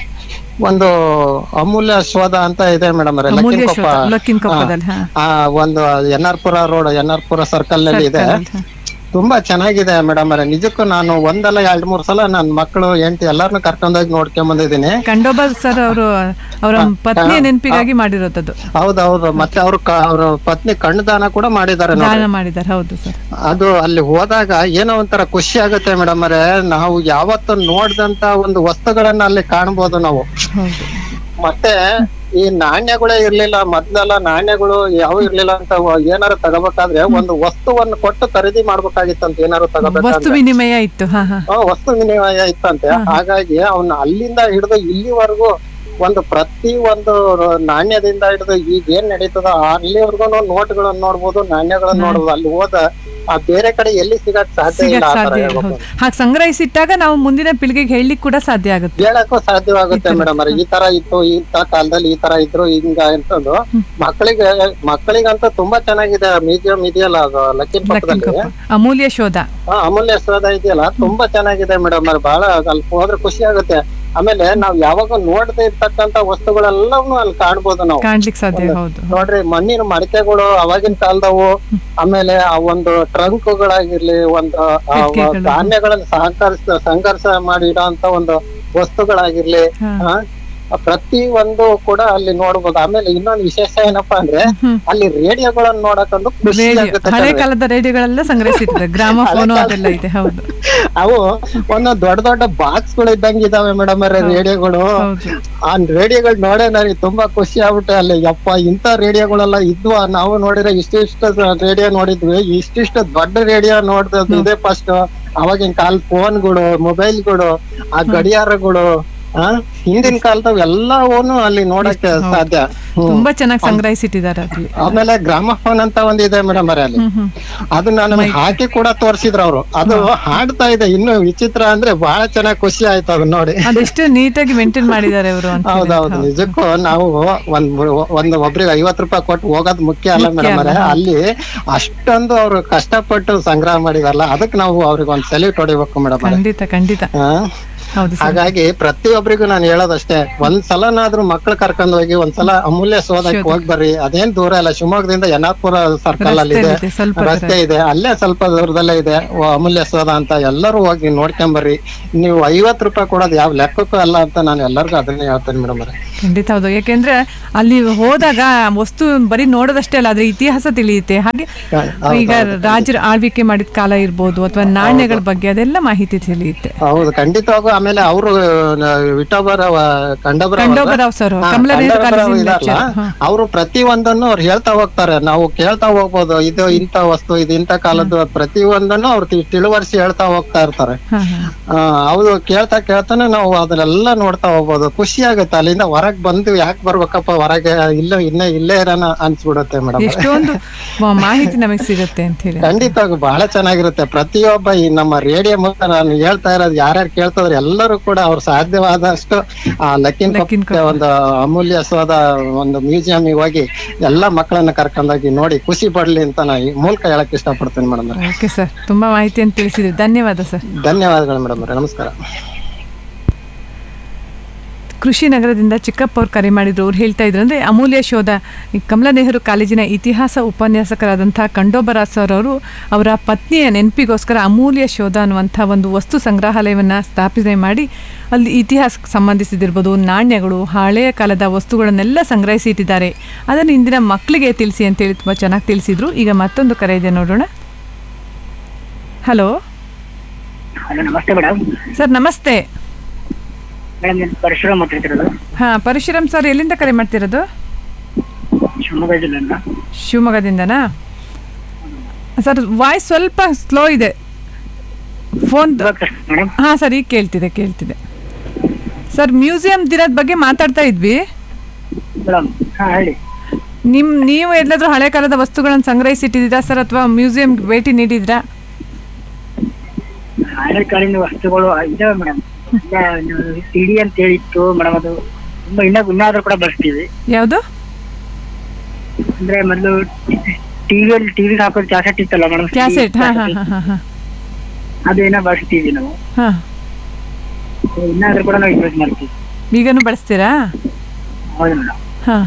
ಒಂದು ಅಮೂಲ್ಯ ಶೋಧ ಅಂತ ಇದೆ ಮೇಡಮ್ ಅಮೂಲ್ಯ ಶೋಧ, ಲಕ್ಕಿನ ಕೊಪ್ಪದಲ್ಲಿ, ಹಾ. ಆ ಒಂದು N R Pura road N R Pura circle ನಲ್ಲಿ ಇದೆ ಸರ್ಕಲ್, ಹಾ. ತುಂಬಾ ಚೆನ್ನಾಗಿದೆ ಮೇಡಮ್ ಅವರೇ ನಿಜಕ್ಕೂ ನಾನು ಒಂದಲ್ಲ ಎರಡ್ ಮೂರ್ ಸಲ ನನ್ ಮಕ್ಕಳು ಎಂಟಿ ಎಲ್ಲಾರ್ನು ಕರ್ಕೊಂಡೋಗಿ ನೋಡ್ಕೊಂಡ್ ಬಂದಿದ್ದೀನಿ ಖಂಡೋಬ ಸರ್ ಅವರು ಅವರ ಪತ್ನಿಯ ನೆನಪಿಗಾಗಿ ಮಾಡಿರೋದದು ಹೌದೌದು ಮತ್ತೆ ಅವ್ರ ಅವ್ರ ಪತ್ನಿ ಕಣ್ಣು ದಾನ ಕೂಡ ಮಾಡಿದ್ದಾರೆ ನೋಡಿ ದಾನ ಮಾಡಿದ್ದಾರೆ ಹೌದು ಸರ್ ಅದು ಅಲ್ಲಿ ಹೋದಾಗ ಏನೋ ಒಂಥರ ಖುಷಿ ಆಗುತ್ತೆ ಮೇಡಮ್ ಅವರೇ ನಾವು ಯಾವತ್ತು ನೋಡ್ದಂತ ಒಂದು ವಸ್ತುಗಳನ್ನ ಅಲ್ಲಿ ಕಾಣ್ಬೋದು ನಾವು ಹೌದು ಮತ್ತೆ ಈ ನಾಣ್ಯಗಳೇ ಇರ್ಲಿಲ್ಲ ಮೊದ್ಲೆಲ್ಲ ನಾಣ್ಯಗಳು ಯಾವ ಇರ್ಲಿಲ್ಲ ಅಂತ ವ- ಏನಾರು ತಗೋಬೇಕಾದ್ರೆ ಒಂದು ವಸ್ತುವನ್ನು ಕೊಟ್ಟು ಖರೀದಿ ಮಾಡ್ಬೇಕಾಗಿತ್ತಂತ ಏನಾರು ವಸ್ತು ತಗೋಬೇಕಾದ್ರೆ ವಿನಿಮಯ ಇತ್ತು ಹಾ ಹಾ ಆ, ವಸ್ತು ವಿನಿಮಯ ಇತ್ತಂತೆ ಹಾಗಾಗಿ ಅವನ್ನ ಅಲ್ಲಿಂದ ಹಿಡಿದು ಇಲ್ಲಿವರೆಗೂ ಒಂದು ಪ್ರತಿ ಒಂದು ರ- ನಾಣ್ಯದಿಂದ ಹಿಡಿದು ಈಗ ಏನ್ ನಡೀತದ ಅಲ್ಲಿವರೆಗೂ ನೋಟ್ಗಳನ್ನ ನೋಡ್ಬೋದು ನಾಣ್ಯಗಳನ್ನ ನೋಡ್ಬೋದು ಅಲ್ಲಿ ಹೋದ ಆ ಬೇರೆ ಕಡೆ ಎಲ್ಲಿ ಸಿಗಕ್ ಸಾಧ್ಯ ಇಲ್ಲ ಸಿಗಕ್ ಆ ತರ ಸಾಧ್ಯ ಇಲ್ಲ ಹೇಳ್ಬೇಕು. ಹೌದು ಹಾಗೆ ಸಂಗ್ರಹಿಸಿಟ್ಟಾಗ ನಾವು ಮುಂದಿನ ಪೀಳಿಗೆಗೆ ಹೇಳಲಿಕ್ಕೆ ಕೂಡ ಸಾಧ್ಯ ಆಗುತ್ತೆ ಹೇಳಕ್ಕೂ ಸಾಧ್ಯವಾಗುತ್ತೆ ಮೇಡಮ್ ಅವ್ರೆ ಈ ತರ ಇತ್ತು ಇಂತ ಕಾಲದಲ್ಲಿ ಈ ತರ ಇದ್ರು ಹಿಂಗ ಅಂತಂದು ಮಕ್ಕಳಿಗೆ ಮಕ್ಕಳಿಗಂತೂ ತುಂಬಾ ಚೆನ್ನಾಗಿದೆ ಮ್ಯೂಸಿಯಂ ಇದೆಯಲ್ಲ ಅದು ಲಕ್ಕಿನ ಲಕ್ಕಿನ ಪಕ್ಕದಲ್ಲಿ ಕೊಪ್ಪ ಅಮೂಲ್ಯ ಶೋಧ ಆ, ಅಮೂಲ್ಯ ಸೋದ ಇದೆಯಲ್ಲ ತುಂಬಾ ಚೆನ್ನಾಗಿದೆ ಮೇಡಮ್ ಅವ್ರೆ ಬಹಳ ಅಲ್ಲಿ ಹೋದ್ರೆ ಖುಷಿ ಆಗುತ್ತೆ ಆಮೇಲೆ ನಾವ್ ಯಾವಾಗ ನೋಡದೆ ಇರ್ತಕ್ಕಂತ ವಸ್ತುಗಳೆಲ್ಲವನ್ನೂ ಅಲ್ಲಿ ಕಾಣ್ಬೋದು ನಾವು ಕಾಣ್ಲಿಕ್ಕೆ ಸಾಧ್ಯ ಹೌದು ನೋಡ್ರಿ ಮಣ್ಣಿನ ಮಡಿಕೆಗಳು ಅವಾಗಿನ ಕಾಲದವು ಆಮೇಲೆ ಆ ಒಂದು ಟ್ರಂಕ್ಗಳಾಗಿರ್ಲಿ ಒಂದು ಆ ಪೆಟ್ಟಿಗೆಗಳು. ಧಾನ್ಯಗಳನ್ನ ಸಹಕರಿಸ ಸಂಘರ್ಷ ಮಾಡಿ ಇಡೋಂತ ಒಂದು ವಸ್ತುಗಳಾಗಿರ್ಲಿ ಹಾ. ಆ, ಪ್ರತಿ ಒಂದು ಕೂಡ ಅಲ್ಲಿ ನೋಡ್ಬೋದು ಆಮೇಲೆ ಇನ್ನೊಂದು ವಿಶೇಷ ಏನಪ್ಪಾ ಅಂದ್ರೆ ಹ್ಮ್. ಅಲ್ಲಿ ರೇಡಿಯೋಗಳನ್ನ ನೋಡಕ್ಕೊಂದು ಖುಷಿ ರೇಡಿಯೋ ಆಗುತ್ತೆ ಹಳೆ ಕಣ್ರೀ. ಕಾಲದ ರೇಡಿಯೋಗಳೆಲ್ಲ ಸಂಗ್ರಹಿಸಿರ್ತದೆ ಗ್ರಾಮಫೋನು ಅದೆಲ್ಲ ಇದೆ ಹೌದು ಅವು ಒಂದೊಂದ್ ದೊಡ್ಡ ದೊಡ್ಡ ಬಾಕ್ಸ್ ಗಳು ಇದ್ದಂಗ ಇದಾವೆ ಮೇಡಮ್ ಅವ್ರೆ ರೇಡಿಯೋಗಳು ಹೌದು ಆ ರೇಡಿಯೋಗಳು ನೋಡೇ ನನಗೆ ತುಂಬಾ ಖುಷಿ ಆಗ್ಬಿಟ್ಟೆ ಅಲ್ಲಿ ಯಪ್ಪ ಇಂತ ರೇಡಿಯೋಗಳೆಲ್ಲ ಇದ್ವಾ ನಾವು ನೋಡಿದ್ರೆ ಇಷ್ಟಿಷ್ಟು ರೇಡಿಯೋ ನೋಡಿದ್ವಿ ಇಷ್ಟಿಷ್ಟು ದೊಡ್ಡ ರೇಡಿಯೋ ನೋಡ್ದದ್ದು ಇದೇ ಫಸ್ಟ್ ಅವಾಗಿನ ಕಾಲ ಫೋನ್ಗಳು ಮೊಬೈಲ್ಗಳು ಆ ಗಡಿಯಾರಗಳು ಆ ಹಿಂದಿನ ಕಾಲದವ್ ಎಲ್ಲವೂನು ಅಲ್ಲಿ ನೋಡಕ್ಕೆ ಸಾಧ್ಯ ಹ್ಮ್. ತುಂಬಾ ಚೆನ್ನಾಗಿ ಸಂಗ್ರಹಿಸಿಟ್ಟಿದ್ದಾರೆ ಅಲ್ಲಿ ಆಮೇಲೆ ಗ್ರಾಮಫೋನ್ ಅಂತ ಒಂದಿದೆ ಮೇಡಮ್ ಅವ್ರೆ ಅಲ್ಲಿ ಹ್ಮ್ ಹ್ಮ್ ಅದನ್ನ ನನಗೆ ಹಾಕಿ ಕೂಡ ತೋರ್ಸಿದ್ರು ಅವ್ರು ಅದು ಹಾಡ್ತಾ ಇದೆ ಇನ್ನು ವಿಚಿತ್ರ ಅಂದ್ರೆ ಬಹಳ ಚೆನ್ನಾಗಿ ಖುಷಿ ಆಯ್ತು ಅದನ್ನ ನೋಡಿ ಅದೆಷ್ಟು ನೀಟಾಗಿ ಮೇಂಟೈನ್ ಮಾಡಿದ್ದಾರೆ ಅವರು ಅಂತ ಹೇಳಿ. ಹೌದೌದು ನಿಜಕ್ಕೂ ನಾವು ಒಂದ್ ಒಂದು ಒಬ್ರಿಗೆ ಐವತ್ ರೂಪಾಯಿ ಕೊಟ್ಟು ಹೋಗೋದ್ ಮುಖ್ಯ ಅಲ್ಲ ಮುಖ್ಯ ಮೇಡಮ್ ಅಲ್ಲ, ಹೌದು. ಅಲ್ಲಿ ಅಷ್ಟೊಂದು ಅವ್ರು ಕಷ್ಟಪಟ್ಟು ಸಂಗ್ರಹ ಮಾಡಿದಾರಲ್ಲ ಅದಕ್ಕೆ ನಾವು ಅವ್ರಿಗೆ ಒಂದ್ ಸೆಲ್ಯೂಟ್ ಹೊಡಿಬೇಕು ಮೇಡಮ್ ಖಂಡಿತ ಖಂಡಿತ ಹೌದು ಸರ್ ಹಾಗಾಗಿ ಪ್ರತಿಯೊಬ್ಬರಿಗೂ ನಾನು ಹೇಳೋದಷ್ಟೇ ಒಂದ್ ಸಲನಾದ್ರೂ ಮಕ್ಳು ಕರ್ಕೊಂಡ್ ಹೋಗಿ ಒಂದ್ಸಲ ಅಮೂಲ್ಯ ಸೋದಕ್ಕೆ ಶೋಧ. ಹೋಗಿ ಬರ್ರಿ ಅದೇನ್ ದೂರ ಇಲ್ಲ ಶಿವಮೊಗ್ಗದಿಂದ ಯನಾಪುರ ಸರ್ಕಲ್ ಅಲ್ಲಿ ಇದೆ ರಸ್ತೆಯಲ್ಲಿದೆ, ಸ್ವಲ್ಪ ದೂರ ರಸ್ತೆ ಇದೆ ಅಲ್ಲೇ ಸ್ವಲ್ಪ ದೂರದಲ್ಲೇ ಇದೆ ಓ, ಅಮೂಲ್ಯ ಸೋದ ಅಂತ ಎಲ್ಲರೂ ಹೋಗಿ ನೋಡ್ಕೊಂಬರ್ರಿ ನೀವು ಐವತ್ ರೂಪಾಯಿ ಕೊಡೋದು ಯಾವ ಲೆಕ್ಕಕ್ಕೂ ಅಲ್ಲ ಅಂತ ನಾನು ಎಲ್ಲರಿಗೂ ಅದನ್ನೇ ಹೇಳ್ತೇನೆ ಮೇಡಮ್ ಖಂಡಿತ ಹೌದು ಯಾಕೆಂದ್ರೆ ಅಲ್ಲಿ ಹೋದಾಗ ವಸ್ತು ಬರೀ ನೋಡೋದಷ್ಟೇ ಅಲ್ಲ ಅದ್ರ ಇತಿಹಾಸ ತಿಳಿಯುತ್ತೆ ಹಾಗೆ ಈಗ ರಾಜರ ಆಳ್ವಿಕೆ ಮಾಡಿದ ಕಾಲ ಇರ್ಬೋದು ಅಥವಾ ನಾಣ್ಯಗಳ ಬಗ್ಗೆ ಅದೆಲ್ಲ ಮಾಹಿತಿ ತಿಳಿಯುತ್ತೆ ಹೌದು ಖಂಡಿತವಾಗೂ ಆಮೇಲೆ ಅವರು ವಿಠೋಬರ ಕಂಡಬರ ಖಂಡೋಬರಾವ್ ಸರ್ ಕಮಲನೇರ ಕಾಲೇಜಿನ lecturer. ಹಾ. ಅವರು ಪ್ರತಿ ಒಂದನ್ನು ಅವ್ರು ಹೇಳ್ತಾ ಹೋಗ್ತಾರೆ ನಾವು ಕೇಳ್ತಾ ಹೋಗ್ಬೋದು ಇದು ಇಂಥ ವಸ್ತು ಇದು ಇಂಥ ಕಾಲದ್ದು ಪ್ರತಿ ಒಂದನ್ನು ಅವ್ರು ತಿ- ತಿಳಿವರ್ಸಿ ಹೇಳ್ತಾ ಹೋಗ್ತಾ ಇರ್ತಾರೆ ಹಾ ಹಾ ಆ, ಹೌದು ಕೇಳ್ತಾ ಕೇಳ್ತಾನೆ ನಾವು ಅದನ್ನೆಲ್ಲ ನೋಡ್ತಾ ಹೋಗ್ಬೋದು ಖುಷಿ ಆಗುತ್ತೆ ಅಲ್ಲಿಂದ ಹೊರಗ್ ಬಂದು ಯಾಕೆ ಬರ್ಬೇಕಪ್ಪ ಹೊರಗೆ ಇಲ್ಲ ಇನ್ನೇ ಇಲ್ಲೇ ಇರೋಣ ಅನ್ಸ್ಬಿಡುತ್ತೆ ಮೇಡಮ್ ಎಷ್ಟೊಂದು ಮ- ಮಾಹಿತಿ ನಮಗೆ ಸಿಗುತ್ತೆ ಅಂತ ಹೇಳಿ ಖಂಡಿತವಾಗೂ ಬಹಳ ಚೆನ್ನಾಗಿರುತ್ತೆ ಪ್ರತಿಯೊಬ್ಬ ಈ ನಮ್ಮ ರೇಡಿಯೋ ಮೂಲಕ ನಾನು ಹೇಳ್ತಾ ಇರೋದು ಯಾರ್ಯಾರು ಕೇಳ್ತಾದ್ರೆ ಎಲ್ಲರೂ ಕೂಡ ಅವ್ರು ಸಾಧ್ಯವಾದಷ್ಟು ಆ ಲಕ್ಕಿನ್ ಲಕ್ಕಿನ್ ಕಪ್ಪೆ ಒಂದು ಅಮೂಲ್ಯವಾದ ಒಂದು ಮ್ಯೂಸಿಯಂ ಹೋಗಿ ಎಲ್ಲಾ ಮಕ್ಕಳನ್ನ ಕರ್ಕೊಂಡೋಗಿ ನೋಡಿ ಖುಷಿ ಪಡ್ಲಿ ಅಂತ ನಾ ಈ ಮೂಲಕ ಹೇಳಕ್ ಇಷ್ಟಪಡ್ತೇನೆ ಮೇಡಮ್ ಓಕೆ ಸರ್ ತುಂಬಾ ಮಾಹಿತಿಯನ್ನು ತಿಳಿಸಿದ್ರಿ ಧನ್ಯವಾದ ಸರ್ ಧನ್ಯವಾದಗಳು ಮೇಡಮ್ ನಮಸ್ಕಾರ ಕೃಷಿ ನಗರದಿಂದ ಚಿಕ್ಕಪ್ಪ ಅವ್ರು ಕರೆ ಮಾಡಿದ್ರು ಅವ್ರು ಹೇಳ್ತಾ ಇದ್ರು ಅಂದರೆ ಅಮೂಲ್ಯ ಶೋಧ ಈ ಕಮಲಾ ನೆಹರು ಕಾಲೇಜಿನ ಇತಿಹಾಸ ಉಪನ್ಯಾಸಕರಾದಂಥ ಖಂಡೋಬರ ಸರ್ ಅವರು ಅವರ ಪತ್ನಿಯ ನೆನಪಿಗೋಸ್ಕರ ಅಮೂಲ್ಯ ಶೋಧ ಅನ್ನುವಂಥ ಒಂದು ವಸ್ತು ಸಂಗ್ರಹಾಲಯವನ್ನು ಸ್ಥಾಪನೆ ಮಾಡಿ ಅಲ್ಲಿ ಇತಿಹಾಸಕ್ಕೆ ಸಂಬಂಧಿಸಿದಿರ್ಬೋದು ನಾಣ್ಯಗಳು ಹಳೆಯ ಕಾಲದ ವಸ್ತುಗಳನ್ನೆಲ್ಲ ಸಂಗ್ರಹಿಸಿ ಇಟ್ಟಿದ್ದಾರೆ ಅದನ್ನು ಇಂದಿನ ಮಕ್ಕಳಿಗೆ ತಿಳಿಸಿ ಅಂತೇಳಿ ತುಂಬ ಚೆನ್ನಾಗಿ ತಿಳಿಸಿದ್ರು ಈಗ ಮತ್ತೊಂದು ಕರೆ ಇದೆ ನೋಡೋಣ ಹಲೋ ಹಲೋ ನಮಸ್ತೆ ಮೇಡಮ್ ಸರ್ ನಮಸ್ತೆ ಮೇಡಮ್ ನಾನು ಪರಶುರಾಮ್ ಮಾತಾಡ್ತಿರೋದು ಹಾಂ ಪರಶುರಾಮ್ ಸರ್ ಎಲ್ಲಿಂದ ಕರೆ ಮಾಡ್ತಿರೋದು ಶಿವಮೊಗ್ಗ ಜಿಲ್ಲೆಯಿಂದ ಶಿವಮೊಗ್ಗದಿಂದನಾ ಸರ್ ವಾಯ್ಸ್ ಸ್ವಲ್ಪ ಸ್ಲೋ ಇದೆ ಫೋನ್ ಇವಾಗ ಕಷ್ಟ ಮೇಡಮ್ ಹಾಂ ಸರ್ ಈಗ ಕೇಳ್ತಿದೆ ಕೇಳ್ತಿದೆ ಸರ್ ಮ್ಯೂಸಿಯಂ ದಿನದ ಬಗ್ಗೆ ಮಾತಾಡ್ತಾ ಇದ್ವಿ ಮೇಡಮ್ ಹಾಂ ಹೇಳಿ ನಿಮ್ ನೀವು ಎಲ್ಲಾದ್ರೂ ಹಳೆ ಕಾಲದ ವಸ್ತುಗಳನ್ನು ಸಂಗ್ರಹಿಸಿಟ್ಟಿದ್ದೀರಾ ಸರ್ ಅಥವಾ ಮ್ಯೂಸಿಯಂ ಭೇಟಿ ನೀಡಿದ್ರಾ ಹಳೆ ಕಾಲಿನ ವಸ್ತುಗಳು ಇದಾವೆ ಮೇಡಮ್ ಸಿಡಿ ಅಂತ ಹೇಳಿತ್ತು ಮೇಡಮ್ ಅದು ತುಂಬಾ ಇನ್ನ ಇನ್ನಾದ್ರೂ ಕೂಡ ಬಳಸ್ತೀವಿ ಯಾವುದು ಅಂದ್ರೆ ಮೊದಲು ಟಿವಿಯಲ್ಲಿ ಟಿವಿಗೆ ಹಾಕೋದು ಕ್ಯಾಸೆಟ್ ಇತ್ತಲ್ಲ ಮೇಡಮ್ ಕ್ಯಾಸೆಟ್ ಹಾಂ ಹಾಂ ಹಾಂ ಹಾಂ ಹಾಂ ಅದು ಏನೋ ಬಳಸ್ತೀವಿ ನಾವು ಹಾಂ ಇನ್ನಾದ್ರೂ ಕೂಡ ನಾವು ಯೂಸ್ ಮಾಡ್ತೀವಿ ಈಗನೂ ಬಳಸ್ತೀರಾ ಹೌದು ಮೇಡಮ್ ಹಾಂ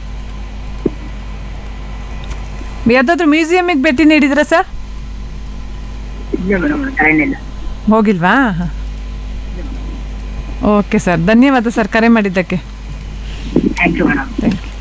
ಯಾವುದಾದ್ರೂ ಮ್ಯೂಸಿಯಮಿಗೆ ಭೇಟಿ ನೀಡಿದ್ರಾ ಸರ್ ಇಲ್ಲ ಮೇಡಮ್ ಟೈಮ್ ಇಲ್ಲ ಹೋಗಿಲ್ವಾ ಹಾಂ ಓಕೆ ಸರ್ ಧನ್ಯವಾದ ಸರ್ ಕರೆ ಮಾಡಿದ್ದಕ್ಕೆ thank you madam thank you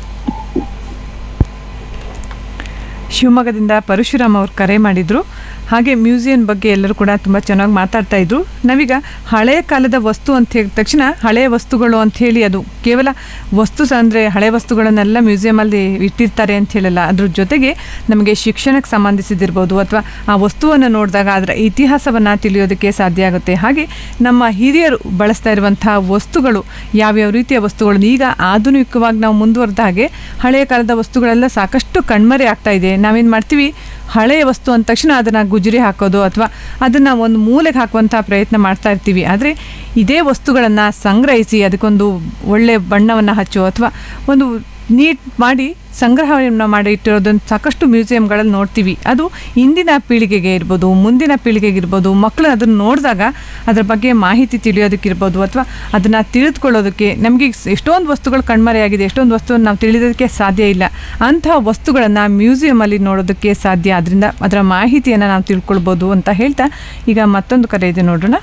ಶಿವಮೊಗ್ಗದಿಂದ ಪರಶುರಾಮ್ ಅವರು ಕರೆ ಮಾಡಿದರು ಹಾಗೆ ಮ್ಯೂಸಿಯಂ ಬಗ್ಗೆ ಎಲ್ಲರೂ ಕೂಡ ತುಂಬ ಚೆನ್ನಾಗಿ ಮಾತಾಡ್ತಾ ಇದ್ರು ನಾವೀಗ ಹಳೆಯ ಕಾಲದ ವಸ್ತು ಅಂತ ಹೇಳಿದ ತಕ್ಷಣ ಹಳೆಯ ವಸ್ತುಗಳು ಅಂತ ಹೇಳಿ ಅದು ಕೇವಲ ವಸ್ತು ಸ ಅಂದರೆ ಹಳೆ ವಸ್ತುಗಳನ್ನೆಲ್ಲ ಮ್ಯೂಸಿಯಮಲ್ಲಿ ಇಟ್ಟಿರ್ತಾರೆ ಅಂತ ಹೇಳಲ್ಲ ಅದ್ರ ಜೊತೆಗೆ ನಮಗೆ ಶಿಕ್ಷಣಕ್ಕೆ ಸಂಬಂಧಿಸಿದಿರ್ಬೋದು ಅಥವಾ ಆ ವಸ್ತುವನ್ನು ನೋಡಿದಾಗ ಅದರ ಇತಿಹಾಸವನ್ನು ತಿಳಿಯೋದಕ್ಕೆ ಸಾಧ್ಯ ಆಗುತ್ತೆ ಹಾಗೆ ನಮ್ಮ ಹಿರಿಯರು ಬಳಸ್ತಾ ಇರುವಂಥ ವಸ್ತುಗಳು ಯಾವ್ಯಾವ ರೀತಿಯ ವಸ್ತುಗಳು ಈಗ ಆಧುನಿಕವಾಗಿ ನಾವು ಮುಂದುವರೆದ ಹಾಗೆ ಹಳೆಯ ಕಾಲದ ವಸ್ತುಗಳೆಲ್ಲ ಸಾಕಷ್ಟು ಕಣ್ಮರೆ ಆಗ್ತಾ ಇದೆ ನಾವೇನು ಮಾಡ್ತೀವಿ ಹಳೆಯ ವಸ್ತು ಅಂದ ತಕ್ಷಣ ಅದನ್ನು ಗುಜರಿ ಹಾಕೋದು ಅಥವಾ ಅದನ್ನು ಒಂದು ಮೂಲೆಗೆ ಹಾಕುವಂಥ ಪ್ರಯತ್ನ ಮಾಡ್ತಾ ಇರ್ತೀವಿ ಆದರೆ ಇದೇ ವಸ್ತುಗಳನ್ನು ಸಂಗ್ರಹಿಸಿ ಅದಕ್ಕೊಂದು ಒಳ್ಳೆಯ ಬಣ್ಣವನ್ನು ಹಚ್ಚೋ ಅಥವಾ ಒಂದು ನೀಟ್ ಮಾಡಿ ಸಂಗ್ರಹವನ್ನು ಮಾಡಿ ಇಟ್ಟಿರೋದನ್ನು ಸಾಕಷ್ಟು ಮ್ಯೂಸಿಯಂಗಳಲ್ಲಿ ನೋಡ್ತೀವಿ ಅದು ಇಂದಿನ ಪೀಳಿಗೆಗೆ ಇರ್ಬೋದು ಮುಂದಿನ ಪೀಳಿಗೆಗೆ ಇರ್ಬೋದು ಮಕ್ಕಳು ಅದನ್ನು ನೋಡಿದಾಗ ಅದ್ರ ಬಗ್ಗೆ ಮಾಹಿತಿ ತಿಳಿಯೋದಕ್ಕಿರ್ಬೋದು ಅಥವಾ ಅದನ್ನು ತಿಳಿದುಕೊಳ್ಳೋದಕ್ಕೆ ನಮಗೆ ಎಷ್ಟೊಂದು ವಸ್ತುಗಳು ಕಣ್ಮರೆಯಾಗಿದೆ ಎಷ್ಟೊಂದು ವಸ್ತುವನ್ನು ನಾವು ತಿಳಿಯೋದಕ್ಕೆ ಸಾಧ್ಯ ಇಲ್ಲ ಅಂತಹ ವಸ್ತುಗಳನ್ನು ಮ್ಯೂಸಿಯಮಲ್ಲಿ ನೋಡೋದಕ್ಕೆ ಸಾಧ್ಯ ಅದರಿಂದ ಅದರ ಮಾಹಿತಿಯನ್ನು ನಾವು ತಿಳ್ಕೊಳ್ಬೋದು ಅಂತ ಹೇಳ್ತಾ ಈಗ ಮತ್ತೊಂದು ಕರೆ ಇದೆ ನೋಡೋಣ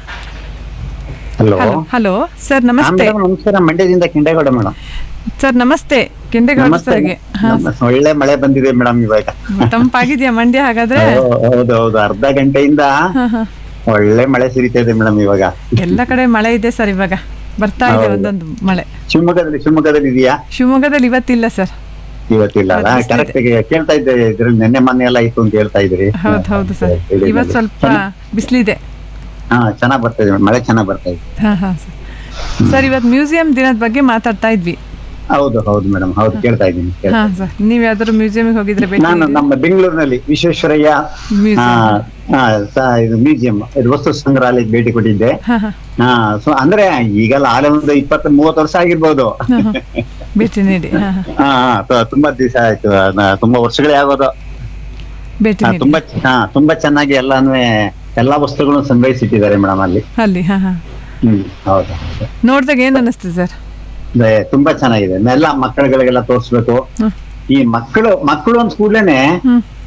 ಹಲೋ ಹಲೋ ಹಲೋ ಸರ್ ನಮಸ್ತೆ ನಮಸ್ಕಾರ ಮಂಡ್ಯದಿಂದ ಕೆಂಡೇಗೌಡ ಮೇಡಮ್ ಸರ್ ನಮಸ್ತೆ ಕೆಂಡೇಗೌಡ ನಮಸ್ತೆ ಸರ್ಗೆ ಹಾಂ ನಮಸ್ತೆ. ಒಳ್ಳೆ ಮಳೆ ಬಂದಿದೆ ಮೇಡಮ್ ಇವಾಗ ತಂಪಾಗಿದೆಯಾ ಮಂಡ್ಯ ಹಾಗಾದ್ರೆ ಹೌ- ಹೌದು ಹೌದು ಅರ್ಧ ಗಂಟೆಯಿಂದ ಹಾ, ಹಾ. ಒಳ್ಳೆ ಮಳೆ ಸುರಿತಾ ಇದೆ ಮೇಡಮ್ ಇವಾಗ ಎಲ್ಲ ಕಡೆ ಮಳೆ ಇದೆ ಸರ್ ಇವಾಗ ಬರ್ತಾ ಇದೆ ಹೌದು. ಒಂದೊಂದು ಮಳೆ ಶಿವಮೊಗ್ಗದಲ್ಲಿ ಶಿವಮೊಗ್ಗದಲ್ಲಿ ಇದೆಯಾ ಶಿವಮೊಗ್ಗದಲ್ಲಿ ಇವತ್ತಿಲ್ಲ ಸರ್ ಇವತ್ತಿಲ್ಲ ಅಲ್ಲ ಇವತ್ತು ಕರೆಕ್ಟ್ ಕೇಳ್ತಾ ಇದ್ದೆ ಇದ್ರಲ್ಲಿ ನೆನ್ನೆ ಮೊನ್ನೆ ಎಲ್ಲ ಇತ್ತು ಅಂತ ಹೇಳ್ತಾ ಇದ್ರಿ ಹೌದು ಹೌದು ಸರ್ ಹೇಳಿದ್ನಲ್ಲ. ಇವತ್ತು ಸ್ವಲ್ಪ ಬಿಸಿಲಿದೆ ಹಾ ಚೆನ್ನಾಗ್ ಬರ್ತಾ ಇದೆ ಮಳೆ ಚೆನ್ನಾಗ್ ಬರ್ತಾ ಇದೆ ಹಾ ಹಾ ಸರ್ ಸರ್ ಇವತ್ತು ಮ್ಯೂಸಿಯಂ ದಿನದ ಬಗ್ಗೆ ಮಾತಾಡ್ತಾ ಇದ್ವಿ ಹೌದು ಹೌದು ಮೇಡಮ್ ಹೌದು ಕೇಳ್ತಾ ಇದ್ದೀನಿ ಕೇಳ್ತಾ ಹಾ ಸರ್ ನೀವ್ ಯಾವ್ದಾದ್ರು ಮ್ಯೂಸಿಯಂಗೆ ಹೋಗಿದ್ರೆ ಭೇಟಿ ನಾನು ನೀಡಿ- ನಮ್ಮ ಬೆಂಗಳೂರಿನಲ್ಲಿ ವಿಶ್ವೇಶ್ವರಯ್ಯ Museum. ಆ, ಆ, ಸ- ಇದು ಮ್ಯೂಸಿಯಂ ಇದು ವಸ್ತು ಸಂಗ್ರಹಾಲಯಕ್ಕೆ ಭೇಟಿ ಕೊಟ್ಟಿದ್ದೆ ಹಾ ಹಾ ಹಾ ಸೊ ಅಂದ್ರೆ ಈಗೆಲ್ಲ ಆಲೆ ಒಂದು ಇಪ್ಪತ್ತು ಮೂವತ್ತು ವರ್ಷ ಆಗಿರ್ಬೋದು ಹಾ, ಹಾ. ಭೇಟಿ ನೀಡಿ ಹಾ ಹಾ ಹಾ ಹಾ, ತ- ತುಂಬಾ ದಿವಸ ಆಯ್ತು ಅದ್ನ ತುಂಬಾ ವರ್ಷಗಳೇ ಆಗೋದು ಭೇಟಿ ಹಾ, ನೀಡಿ ತುಂಬಾ ಹಾ ತುಂಬಾ ಚೆನ್ನಾಗಿ ಎಲ್ಲಾನು ಎಲ್ಲಾ ವಸ್ತುಗಳನ್ನು ಸಂಗ್ರಹಿಸಿಟ್ಟಿದ್ದಾರೆ ಮೇಡಮ್ ಅಲ್ಲಿ ಅಲ್ಲಿ ಹಾ ಹಾ ಹ್ಮ್ ಹೌದು ನೋಡ್ದಾಗ ಏನ್ ಅನಿಸ್ತು ಸರ್ ಅದೇ, ತುಂಬಾ ಚೆನ್ನಾಗಿದೆ ಎಲ್ಲ ಮಕ್ಕಳುಗಳಿಗೆಲ್ಲ ತೋರಿಸ್ಬೇಕು ಹ್ಮ್. ಈ ಮಕ್ಕಳು ಮಕ್ಕಳು ಅಂದ್ ಕೂಡ್ಲೇನೆ ಹ್ಮ್.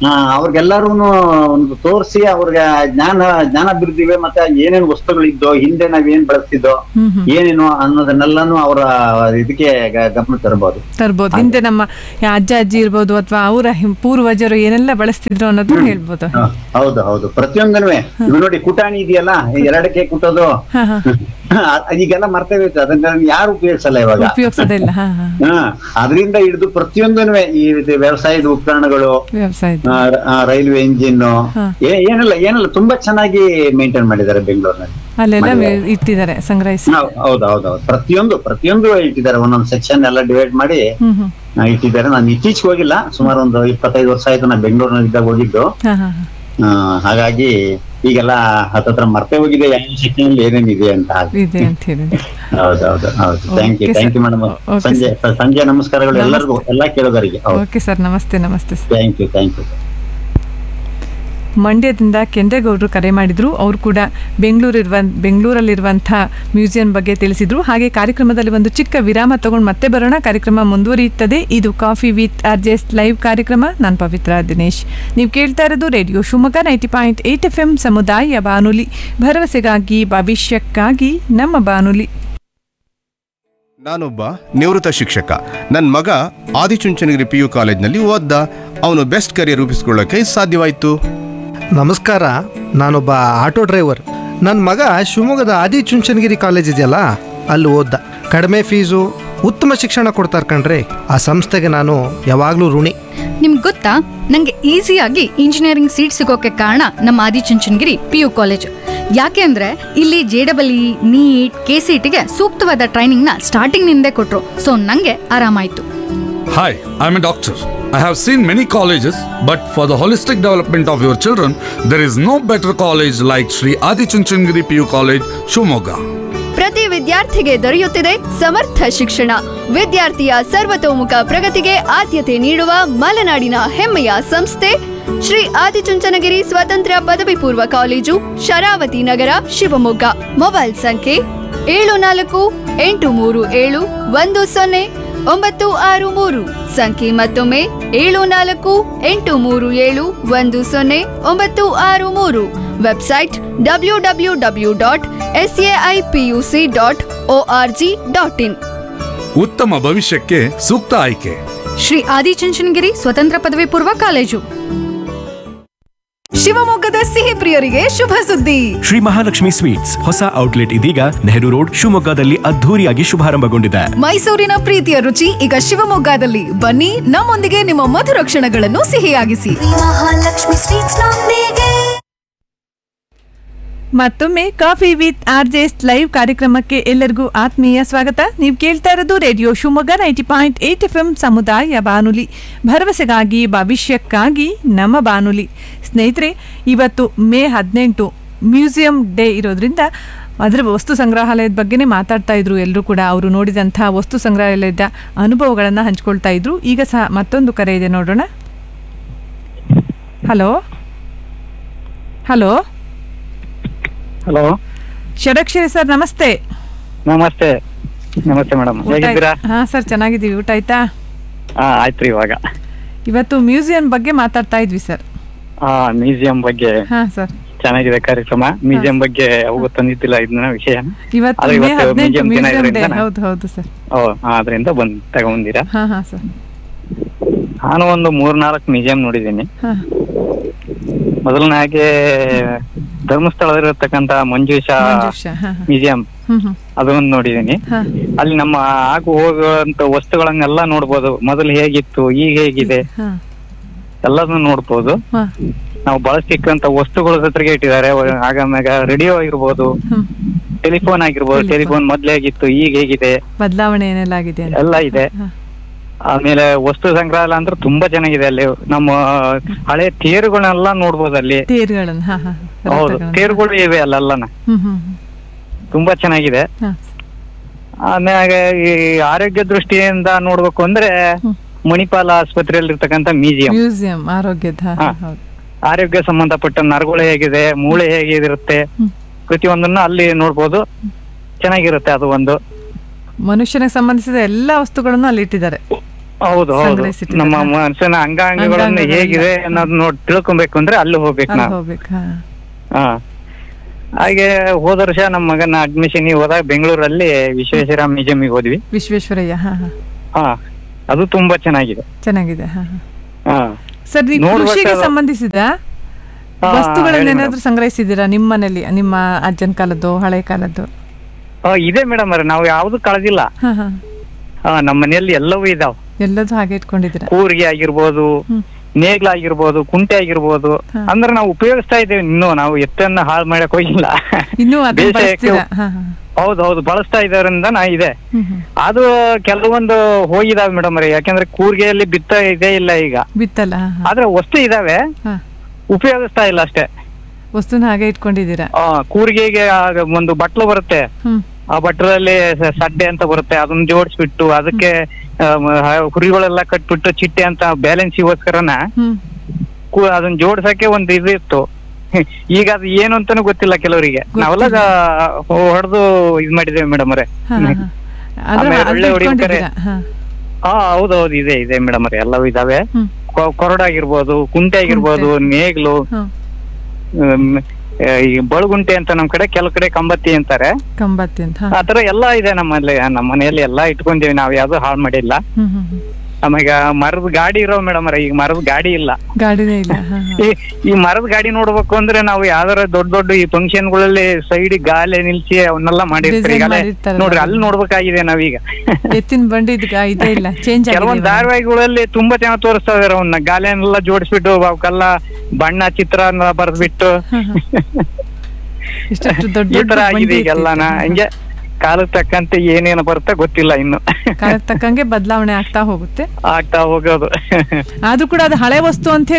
ಅವ್ರಿಗೆಲ್ಲರೂ ಒಂದು ತೋರಿಸಿ ಅವ್ರಿಗೆ ಜ್ಞಾನ ಜ್ಞಾನಾಭಿವೃದ್ಧಿಗೆ ಮತ್ತೆ ಏನೇನ್ ವಸ್ತುಗಳಿದ್ದೋ ಹಿಂದೆ ನಾವೇನ್ ಬಳಸ್ತಿದ್ದೋ ಹ್ಮ್ ಹ್ಮ್ ಏನೇನು ಅನ್ನೋದನ್ನೆಲ್ಲಾನು ಅವರ ಇದಕ್ಕೆ ಗ- ಗಮನ ತರಬಹುದು ತರ್ಬೋದು ಹಿಂದೆ ನಮ್ಮ ಅಜ್ಜ ಅಜ್ಜಿ ಇರ್ಬೋದು ಅಥವಾ ಅವರ ಹಿಂ- ಪೂರ್ವಜರು ಏನೆಲ್ಲ ಬಳಸ್ತಿದ್ರು ಅನ್ನೋದು ಹೇಳ್ಬೋದು ಹೌದು ಹೌದು ಪ್ರತಿಯೊಂದನು ಇವ್ ನೋಡಿ ಕುಟಾಣಿ ಇದೆಯಲ್ಲ ಈ ಎರಡಕ್ಕೆ ಕುಟ್ಟೋದು ಹಾ ಹಾ ಈಗೆಲ್ಲ ಮರ್ತೇ ಹೋಯ್ತು ಅದನ್ನ ಯಾರು ಉಪಯೋಗಿಸಲ್ಲ ಇವಾಗ ಉಪಯೋಗಿಸೋದೇ ಇಲ್ಲ ಹಾ ಹಾ ಹಾ ಅದರಿಂದ ಹಿಡಿದು ಪ್ರತಿಯೊಂದನು ಈ ರೀತಿ ವ್ಯವಸಾಯದ ಉಪಕರಣಗಳು ವ್ಯವಸಾಯದ ಆ, ಆ, ರೈಲ್ವೆ ಇಂಜಿನ್ ಹಾ. ಏನಿಲ್ಲ ಏನಿಲ್ಲ ತುಂಬಾ ಚೆನ್ನಾಗಿ ಮೇಂಟೈನ್ ಮಾಡಿದ್ದಾರೆ ಬೆಂಗಳೂರಿನಲ್ಲಿ ಅಲ್ಲೆಲ್ಲ ವೆ- ಇಟ್ಟಿದ್ದಾರೆ ಸಂಗ್ರಹಿಸಿ ಹೌದು ಹೌದು ಹೌದು ಪ್ರತಿಯೊಂದು ಪ್ರತಿಯೊಂದು ಇಟ್ಟಿದ್ದಾರೆ ಒಂದೊಂದು ಸೆಕ್ಷನ್ ಎಲ್ಲ ಡಿವೈಡ್ ಮಾಡಿ ಹ್ಮ್ ಹ್ಮ್ ಆ, ಇಟ್ಟಿದ್ದಾರೆ ನಾನು ಇತ್ತೀಚೆಗೆ ಹೋಗಿಲ್ಲ ಸುಮಾರು ಒಂದು ಇಪ್ಪತ್ತೈದು ವರ್ಷ ಆಯ್ತು ನಾನು ಬೆಂಗಳೂರಿನಲ್ಲಿ ಇದ್ದಾಗ ಹೋಗಿದ್ದು ಹಾ ಹಾ ಹಾ ಆ, ಹಾಗಾಗಿ ಈಗೆಲ್ಲ ಹತ್ತತ್ರ ಮರ್ತೇ ಹೋಗಿದೆ ಯಾವ ಸೆಕ್ಷನ್ ಏನೇನಿದೆ ಅಂತ ಹಾಗೆ ಇದೆ ಅಂತ ಹೇಳಿ ಹೌದು ಹೌದು ಹೌದು thank you Okay, thank you sir. Madam Okay, ಸಂಜೆ ಸಂಜೆ ನಮಸ್ಕಾರಗಳು ಎಲ್ಲರಿಗೂ ಎಲ್ಲಾ ಕೇಳೋದರಿಗೆ ಹೌದು ಓಕೆ ಸರ್ ನಮಸ್ತೆ ನಮಸ್ತೆ sir thank you thank you ಮಂಡ್ಯದಿಂದ ಕೆಂಡೇಗೌಡರು ಕರೆ ಮಾಡಿದ್ರು ಅವರು ಕೂಡ ಬೆಂಗಳೂರಿರುವ ಬೆಂಗಳೂರಲ್ಲಿರುವಂಥ ಮ್ಯೂಸಿಯಂ ಬಗ್ಗೆ ತಿಳಿಸಿದ್ರು ಹಾಗೆ ಕಾರ್ಯಕ್ರಮದಲ್ಲಿ ಒಂದು ಚಿಕ್ಕ ವಿರಾಮ ತಗೊಂಡು ಮತ್ತೆ ಬರೋಣ ಕಾರ್ಯಕ್ರಮ ಮುಂದುವರಿಯುತ್ತದೆ ಇದು ಕಾಫಿ ವಿತ್ ಆರ್ಜೆಸ್ ಲೈವ್ ಕಾರ್ಯಕ್ರಮ ನಾನು ಪವಿತ್ರ ದಿನೇಶ್ ನೀವು ಕೇಳ್ತಾ ಇರೋದು radio Shivamogga ninety point eight F M ಸಮುದಾಯ ಬಾನುಲಿ ಭರವಸೆಗಾಗಿ ಭವಿಷ್ಯಕ್ಕಾಗಿ ನಮ್ಮ ಬಾನುಲಿ ನಾನೊಬ್ಬ ನಿವೃತ್ತ ಶಿಕ್ಷಕ ನನ್ನ ಮಗ ಆದಿಚುಂಚನಗಿರಿ ಪಿ ಯು ಕಾಲೇಜ್ನಲ್ಲಿ ಓದ್ದ ಅವನು ಬೆಸ್ಟ್ ಕರಿಯರ್ ರೂಪಿಸ್ಕೊಳ್ಳೋಕೆ ಸಾಧ್ಯವಾಯಿತು ನಮಸ್ಕಾರ ನಾನೊಬ್ಬ ಆಟೋ ಡ್ರೈವರ್ ನನ್ನ ಮಗ ಶಿವಮೊಗ್ಗದ ಆದಿಚುಂಚನಗಿರಿ ಕಾಲೇಜ್ ಇದೆಯಲ್ಲ ಅಲ್ಲಿ ಓದ್ದ ಕಡಿಮೆ ಫೀಸು ಉತ್ತಮ ಶಿಕ್ಷಣ ಕೊಡ್ತಾರೆ ಕಣ್ರಿ ಆ ಸಂಸ್ಥೆಗೆ ನಾನು ಯಾವಾಗಲೂ ಋಣಿ ನಿಮ್ಗೆ ಗೊತ್ತಾ ನಂಗೆ ಈಸಿಯಾಗಿ ಇಂಜಿನಿಯರಿಂಗ್ ಸೀಟ್ ಸಿಗೋಕೆ ಕಾರಣ ನಮ್ಮ ಆದಿಚುಂಚನಗಿರಿ ಪಿ ಯು ಕಾಲೇಜ್ ಯಾಕೆ ಅಂದ್ರೆ ಇಲ್ಲಿ ಜೆ ಡಬಲ್ ಇ ನೀಟ್ ಕೆ ಸಿ ಟಿಗೆ ಸೂಕ್ತವಾದ ಟ್ರೈನಿಂಗ್ ನ ಸ್ಟಾರ್ಟಿಂಗ್ ನಿಂದೇ ಕೊಟ್ರು ಸೊ ನಂಗೆ ಆರಾಮಾಯ್ತು Hi, I'm a doctor. I have seen many colleges, but for the holistic development of your children, there is no better college like Sri Adi Chunchandgiri PU College, Shumoga. ಪ್ರತಿ ವಿದ್ಯಾರ್ಥಿಗೆ ದೊರೆಯುತ್ತಿದೆ ಸಮರ್ಥ ಶಿಕ್ಷಣ ವಿದ್ಯಾರ್ಥಿಯ ಸರ್ವತೋಮುಖ ಪ್ರಗತಿಗೆ ಆದ್ಯತೆ ನೀಡುವ ಮಲೆನಾಡಿನ ಹೆಮ್ಮೆಯ ಸಂಸ್ಥೆ ಶ್ರೀ ಆದಿಚುಂಚನಗಿರಿ ಸ್ವತಂತ್ರ ಪದವಿ ಪೂರ್ವ ಕಾಲೇಜು ಶರಾವತಿ ನಗರ ಶಿವಮೊಗ್ಗ ಮೊಬೈಲ್ ಸಂಖ್ಯೆ ಏಳು ನಾಲ್ಕು ಎಂಟು ಮೂರು ಏಳು ಒಂದು ಸೊನ್ನೆ ಒಂಬತ್ತು ಆರು ಮೂರು ಸಂಖ್ಯೆ ಮತ್ತೊಮ್ಮೆ ಏಳು ನಾಲ್ಕು ಎಂಟು ಮೂರು ಏಳು ಒಂದು ಸೊನ್ನೆ ಒಂಬತ್ತು ಆರು ಮೂರು website W W W dot S A I P U C dot O R G dot in ಉತ್ತಮ ಭವಿಷ್ಯಕ್ಕೆ ಸೂಕ್ತ ಆಯ್ಕೆ ಶ್ರೀ ಆದಿಚುಂಚನಗಿರಿ ಸ್ವತಂತ್ರ ಪದವಿ ಪೂರ್ವ ಕಾಲೇಜು ಶಿವಮೊಗ್ಗದ ಸಿಹಿ ಪ್ರಿಯರಿಗೆ ಶುಭ ಸುದ್ದಿ ಶ್ರೀ ಮಹಾಲಕ್ಷ್ಮಿ ಸ್ವೀಟ್ಸ್ ಹೊಸ ಔಟ್ಲೆಟ್ ಇದೀಗ ನೆಹರು ರೋಡ್ ಶಿವಮೊಗ್ಗದಲ್ಲಿ ಅದ್ಧೂರಿಯಾಗಿ ಶುಭಾರಂಭಗೊಂಡಿದೆ ಮೈಸೂರಿನ ಪ್ರೀತಿಯ ರುಚಿ ಈಗ ಶಿವಮೊಗ್ಗದಲ್ಲಿ ಬನ್ನಿ ನಮ್ಮೊಂದಿಗೆ ನಿಮ್ಮ ಮಧುರ ಕ್ಷಣಗಳನ್ನು ಸಿಹಿಯಾಗಿಸಿ ಮತ್ತೊಮ್ಮೆ ಕಾಫಿ ವಿತ್ ಆರ್ಜೆಸ್ ಲೈವ್ ಕಾರ್ಯಕ್ರಮಕ್ಕೆ ಎಲ್ಲರಿಗೂ ಆತ್ಮೀಯ ಸ್ವಾಗತ ನೀವು ಕೇಳ್ತಾ ಇರೋದು radio Shivamogga ninety point eight F M ಸಮುದಾಯ ಬಾನುಲಿ ಭರವಸೆಗಾಗಿ ಭವಿಷ್ಯಕ್ಕಾಗಿ ನಮ್ಮ ಬಾನುಲಿ ಸ್ನೇಹಿತರೆ ಇವತ್ತು ಮೇ ಹದಿನೆಂಟು ಮ್ಯೂಸಿಯಂ ಡೇ ಇರೋದ್ರಿಂದ ಅದರ ವಸ್ತು ಸಂಗ್ರಹಾಲಯದ ಬಗ್ಗೆನೇ ಮಾತಾಡ್ತಾ ಇದ್ರು ಎಲ್ಲರೂ ಕೂಡ ಅವರು ನೋಡಿದಂಥ ವಸ್ತು ಸಂಗ್ರಹಾಲಯದ ಅನುಭವಗಳನ್ನು ಹಂಚ್ಕೊಳ್ತಾ ಇದ್ರು ಈಗ ಸಹ ಮತ್ತೊಂದು ಕರೆ ಇದೆ ನೋಡೋಣ hello hello hello Shadakshari sir ನಮಸ್ತೆ ನಮಸ್ತೆ ನಮಸ್ತೆ ಮೇಡಮ್ ಊಟ ಹೇಗಿದ್ದೀರಾ ಆಯ್ತಾ? ಹಾ ಸರ್ ಚೆನ್ನಾಗಿದ್ದೀವಿ ಊಟ ಆಯ್ತಾ ಹಾ ಆಯ್ತ್ರಿ ಇವಾಗ ಇವತ್ತು ಮ್ಯೂಸಿಯಂ ಬಗ್ಗೆ ಮಾತಾಡ್ತಾ ಇದ್ವಿ ಸರ್ ಆ ಮ್ಯೂಸಿಯಂ ಬಗ್ಗೆ ಹಾ ಸರ್ ಚೆನ್ನಾಗಿದೆ ಕಾರ್ಯಕ್ರಮ ಮ್ಯೂಸಿಯಂ ಬಗ್ಗೆ ಯಾವಾಗೂ ತಂದಿದ್ದಿಲ್ಲ ಇದನ್ನ ವಿಷಯ ಇವತ್ತು ಅದು ಮೇ ಇವತ್ತು ಹದಿನೆಂಟು museum ದಿನ ಮ್ಯೂಸಿಯಂ ಡೇ ಇದ್ರಿಂದ ಹೌದು ಹೌದು ಸರ್ ಓ ಅದರಿಂದ ಬಂದ್ ತಗೊಂಡಿರಾ ಹಾ ಹಾ ಸರ್ ನಾನು ಒಂದು ಮೂರ್ನಾಲ್ಕು ಮ್ಯೂಸಿಯಂ ನೋಡಿದ್ದೀನಿ ಹಾ ಮೊದಲನಾಗೆ ಧರ್ಮಸ್ಥಳದಲ್ಲಿರತಕ್ಕಂತ ಮಂಜೂಷ ಮಂಜುಷ ಹಾ ಹಾ ಮ್ಯೂಸಿಯಂ ಹ್ಮ್ ಹ್ಮ್ ಅದೊಂದು ನೋಡಿದ್ದೀನಿ ಹಾ ಅಲ್ಲಿ ನಮ್ಮ ಆಗು ಹೋಗುವಂತ ವಸ್ತುಗಳನ್ನೆಲ್ಲ ನೋಡ್ಬೋದು ಮೊದಲು ಹೇಗಿತ್ತು ಈಗ ಹೇಗಿದೆ ಹಾ ಎಲ್ಲದನ್ನು ನೋಡ್ಬೋದು ಹಾ ನಾವು ಬಳಸ್ತಿಕ್ಕಂತ ವಸ್ತುಗಳ ಜೊತೆಗೆ ಇಟ್ಟಿದ್ದಾರೆ ಆಗಾಮ್ಯಾಗ ರೇಡಿಯೋ ಆಗಿರ್ಬೋದು ಹ್ಮ್ ಟೆಲಿಫೋನ್ ಆಗಿರ್ಬೋದು Telephone. ಟೆಲಿಫೋನ್ ಮೊದ್ಲು ಹೇಗಿತ್ತು ಈಗ ಹೇಗಿದೆ ಬದಲಾವಣೆ ಏನೆಲ್ಲ ಆಗಿದೆ ಅಂತ ಎಲ್ಲ ಇದೆ ಹಾ. ಆಮೇಲೆ ವಸ್ತು ಸಂಗ್ರಹಾಲಯ ಅಂದ್ರೆ ತುಂಬಾ ಚೆನ್ನಾಗಿದೆ ಅಲ್ಲಿ ನಮ್ಮ ಹಳೆ ತೇರುಗಳನ್ನೆಲ್ಲ ನೋಡ್ಬೋದು ಅಲ್ಲಿ ತೇರುಗಳನ್ನು ಹಾ ಹಾ ಹೌದು ರಥಗಳನ್ನು. ತೇರುಗಳು ಇವೆ ಅಲ್ಲೆಲ್ಲನ ಹ್ಮ್ ಹ್ಮ್ ಹ್ಮ್. ತುಂಬಾ ಚೆನ್ನಾಗಿದೆ ಹಾ ಆಮ್ಯಾಗ ಈ ಆರೋಗ್ಯ ದೃಷ್ಟಿಯಿಂದ ನೋಡ್ಬೇಕು ಅಂದ್ರೆ ಹ್ಮ್. ಮಣಿಪಾಲ ಆಸ್ಪತ್ರೆಯಲ್ಲಿ ಇರ್ತಕ್ಕಂತ ಮ್ಯೂಸಿಯಂ ಮ್ಯೂಸಿಯಂ ಆರೋಗ್ಯದ ಹಾ, ಹಾ. ಹೌದು ಆರೋಗ್ಯ ಸಂಬಂಧಪಟ್ಟ ನರಗಳು ಹೇಗಿದೆ ಮೂಳೆ ಹೇಗಿರುತ್ತೆ ಹ್ಮ್. ಪ್ರತಿಯೊಂದನ್ನ ಅಲ್ಲಿ ನೋಡ್ಬೋದು ಚೆನ್ನಾಗಿರುತ್ತೆ ಅದು ಒಂದು ಮನುಷ್ಯನಿಗೆ ಸಂಬಂಧಿಸಿದ ಎಲ್ಲಾ ವಸ್ತುಗಳನ್ನು ಅಲ್ಲಿ ಇಟ್ಟಿದ್ದಾರೆ ಹೌದು ಹೌದು ಸಂಗ್ರಹಿಸಿಟ್ಟಿದ್ದಾರೆ. ನಮ್ಮ ಮನುಷ್ಯನ ಅಂಗಾಂಗಗಳನ್ನು ಅಂಗಾಂಗಗಳನ್ನ. ಹೇಗಿದೆ ಅನ್ನೋದು ನೋಡಿ ತಿಳ್ಕೊಬೇಕು ಅಂದ್ರೆ ಅಲ್ಲಿ ಹೋಗ್ಬೇಕು ಅಲ್ಲಿ ನಾವು ಹೋಗ್ಬೇಕು ಹಾ ಹಾ ಹಾಗೆ ಹೋದ ವರ್ಷ ನಮ್ಮ ಮಗನ ಅಡ್ಮಿಷನ್ ಹೋದಾಗ ಬೆಂಗಳೂರಲ್ಲಿ ವಿಶ್ವೇಶ್ವರ ಮ್ಯೂಸಿಯಂಗೆ ಹೋದ್ವಿ ವಿಶ್ವೇಶ್ವರಯ್ಯ ಹಾ ಹಾ ಹಾ ಅದು ತುಂಬಾ ಚೆನ್ನಾಗಿದೆ ಚೆನ್ನಾಗಿದೆ ಹಾ ಹಾ ಹಾ ಸರ್ ನೀವು ನೋಡ್ಬೇಕಾದ್ರೆ- ಕೃಷಿಗೆ ಸಂಬಂಧಿಸಿದ ಹಾ, ವಸ್ತುಗಳನ್ನೇನಾದ್ರೂ ಹೇಳಿ ಸಂಗ್ರಹಿಸಿದ್ದೀರಾ ನಿಮ್ಮ ಮನೇಲಿ ನಿಮ್ಮ ಅಜ್ಜನ ಕಾಲದ್ದು ಹಳೆ ಕಾಲದ್ದು ಆ, ಇದೆ ಮೇಡಮ್ ಅವ್ರೆ ನಾವು ಯಾವ್ದು ಕಳೆದಿಲ್ಲ ಹಾ ಹಾ ಆ, ನಮ್ಮ ಮನೆಯಲ್ಲಿ ಎಲ್ಲವೂ ಇದಾವ್ ಎಲ್ಲದೂ ಹಾಗೆ ಇಟ್ಕೊಂಡಿದ್ದೀರಾ ಕೂರ್ಗೆ ಆಗಿರ್ಬೋದು ನೇಗ್ಲ ಆಗಿರ್ಬೋದು ಕುಂಟೆ ಆಗಿರ್ಬೋದು ಅಂದ್ರೆ ನಾವು ಉಪಯೋಗಿಸ್ತಾ ಇದ್ದೇವೆ ಇನ್ನು ನಾವು ಎತ್ತನ್ನ ಹಾಳು ಮಾಡಕ್ ಹೋಗಿಲ್ಲ ಇನ್ನೂ ಅದನ್ನ ಬೇಸಾಯಕ್ಕೆ ಬಳಸ್ತೀರಾ ಹಾ ಹಾ ಹೌದು ಹೌದು ಬಳಸ್ತಾ ಇರೋದ್ರಿಂದ ನಾ ಇದೆ ಹ್ಮ್ ಹ್ಮ್ ಅದು ಕೆಲವೊಂದು ಹೋಗಿದಾವೆ ಮೇಡಮ್ ಅವ್ರೆ ಯಾಕಂದ್ರೆ ಕೂರ್ಗೆಯಲ್ಲಿ ಬಿತ್ತ ಇದೇ ಇಲ್ಲ ಈಗ ಬಿತ್ತಲ್ಲ ಹಾ ಹಾ ಆದ್ರೆ ವಸ್ತು ಇದಾವೆ ಹಾ. ಉಪಯೋಗಿಸ್ತಾ ಇಲ್ಲ ಅಷ್ಟೇ ವಸ್ತುನ ಹಾಗೆ ಇಟ್ಕೊಂಡಿದ್ದೀರಾ ಆ ಕೂರ್ಗೆಗೆ ಆಗ ಒಂದು ಬಟ್ಲು ಬರುತ್ತೆ ಹ್ಮ್ ಆ ಬಟ್ಲಲ್ಲಿ ಸ- ಸಡ್ಡೆ ಅಂತ ಬರುತ್ತೆ ಅದನ್ನ ಜೋಡಿಸ್ಬಿಟ್ಟು ಅದಕ್ಕೆ ಆ, ಮ- ಹ- ಹುರಿಗಳೆಲ್ಲ ಕಟ್ಬಿಟ್ಟು ಚಿಟ್ಟೆ ಅಂತ ಬ್ಯಾಲೆನ್ಸಿಗೋಸ್ಕರನ ಹ್ಮ್ ಕು- ಅದನ್ನ ಜೋಡ್ಸಕ್ಕೆ ಒಂದು ಇದು ಇತ್ತು ಈಗ ಅದು ಏನು ಅಂತಾನು ಗೊತ್ತಿಲ್ಲ ಕೆಲವರಿಗೆ ನಾವೆಲ್ಲ ಹೊಡೆದು ಇದ್ ಮಾಡಿದ್ದೇವೆ ಮೇಡಮ್ ಅವರೇ ಹಾ ಹಾ ಹಾ. ಆದ್ರೆ ಆಮೇಲೆ ಅದು ಒಳ್ಳೆ ಹೊಡಿಬೇಕಾರೆ ಇಟ್ಕೊಂಡಿದ್ದೀರಾ ಹಾ ಹಾ ಹೌದೌದು ಇದೆ ಇದೆ ಮೇಡಮ್ ಅವ್ರೆ ಎಲ್ಲವೂ ಇದಾವೆ ಹ್ಮ್. ಕೊ- ಕೊರಡಾಗಿರ್ಬೋದು ಕುಂಟೆ ಆಗಿರ್ಬೋದು ನೇಗ್ಲು ಹ್ಮ್. ಹ್ಮ್, ಆ, ಈ ಬಳಗುಂಟೆ ಅಂತ ನಮ್ ಕಡೆ ಕೆಲವು ಕಡೆ ಕಂಬತ್ತಿ ಅಂತಾರೆ ಕಂಬತ್ತಿ ಅಂತ ಹಾ. ಆತರ ಎಲ್ಲಾ ಇದೆ ನಮ್ಮಲ್ಲಿ ನಮ್ಮ ಮನೆಯಲ್ಲಿ ಎಲ್ಲಾ ಇಟ್ಕೊಂಡೇವಿ ನಾವ್ ಯಾವ್ದು ಹಾಳು ಮಾಡಿಲ್ಲ ಹ್ಮ್ ಹ್ಮ್ ಹ್ಮ್. ಆಮೇಲೆ ಮರದ ಗಾಡಿ ಇರೋ ಮೇಡಮ್ ಈಗ ಮರದ ಗಾಡಿ ಇಲ್ಲ ಗಾಡಿನೇ ಇಲ್ಲ ಹಾ ಹಾ. ಈ ಈ ಮರದ ಗಾಡಿ ನೋಡ್ಬೇಕು ಅಂದ್ರೆ ನಾವು ಯಾವ್ದಾರ ದೊಡ್ಡ ದೊಡ್ಡ ಈ ಫಂಕ್ಷನ್ ಗಳಲ್ಲಿ ಸೈಡ್ ಗಾಲೆ ನಿಲ್ಸಿ ಅವನ್ನೆಲ್ಲ ಮಾಡಿರ್ತೀರಿ Design ಈಗಾಗಲೇ ಮಾಡಿರ್ತಾರಲ್ಲ. ನೋಡ್ರಿ ಅಲ್ಲಿ ನೋಡ್ಬೇಕಾಗಿದೆ ನಾವೀಗ ಎತ್ತಿನ ಬಂಡಿ ಇದ್ ಇದೇ ಇಲ್ಲ ಚೇಂಜ್ ಕೆಲವೊಂದ್ ಧಾರಾವಾಹಿಗಳಲ್ಲಿ ತುಂಬಾ ಚೆನ್ನಾಗಿ ತೋರಿಸ್ತಾ ಇದಾರೆ ಅವನ್ನ ಗಾಲೆನೆಲ್ಲ ಜೋಡಿಸ್ಬಿಟ್ಟು ಅವಕ್ಕೆಲ್ಲ ಬಣ್ಣ ಚಿತ್ರ ಬರ್ದ್ಬಿಟ್ಟು ಇಷ್ಟಷ್ಟು ದೊಡ್ಡ ಈ ದೊಡ್ಡ ತರ ಬಂಡಿ ಆಗಿದೆ ಈಗೆಲ್ಲನ ಇರ್ತಿತ್ತು. ಹಿಂಗೆ ಕಾಲಕ್ಕೆ ತಕ್ಕಂತೆ ಏನೇನು ಬರುತ್ತೆ ಗೊತ್ತಿಲ್ಲ ಇನ್ನು ಕಾಲಕ್ಕೆ ತಕ್ಕಂಗೆ ಬದಲಾವಣೆ ಆಗ್ತಾ ಹೋಗುತ್ತೆ ಆಗ್ತಾ ಹೋಗೋದು ಆದ್ರೂ ಕೂಡ ಅದು ಹಳೆ ವಸ್ತು ಅಂತ ಹೇಳಿ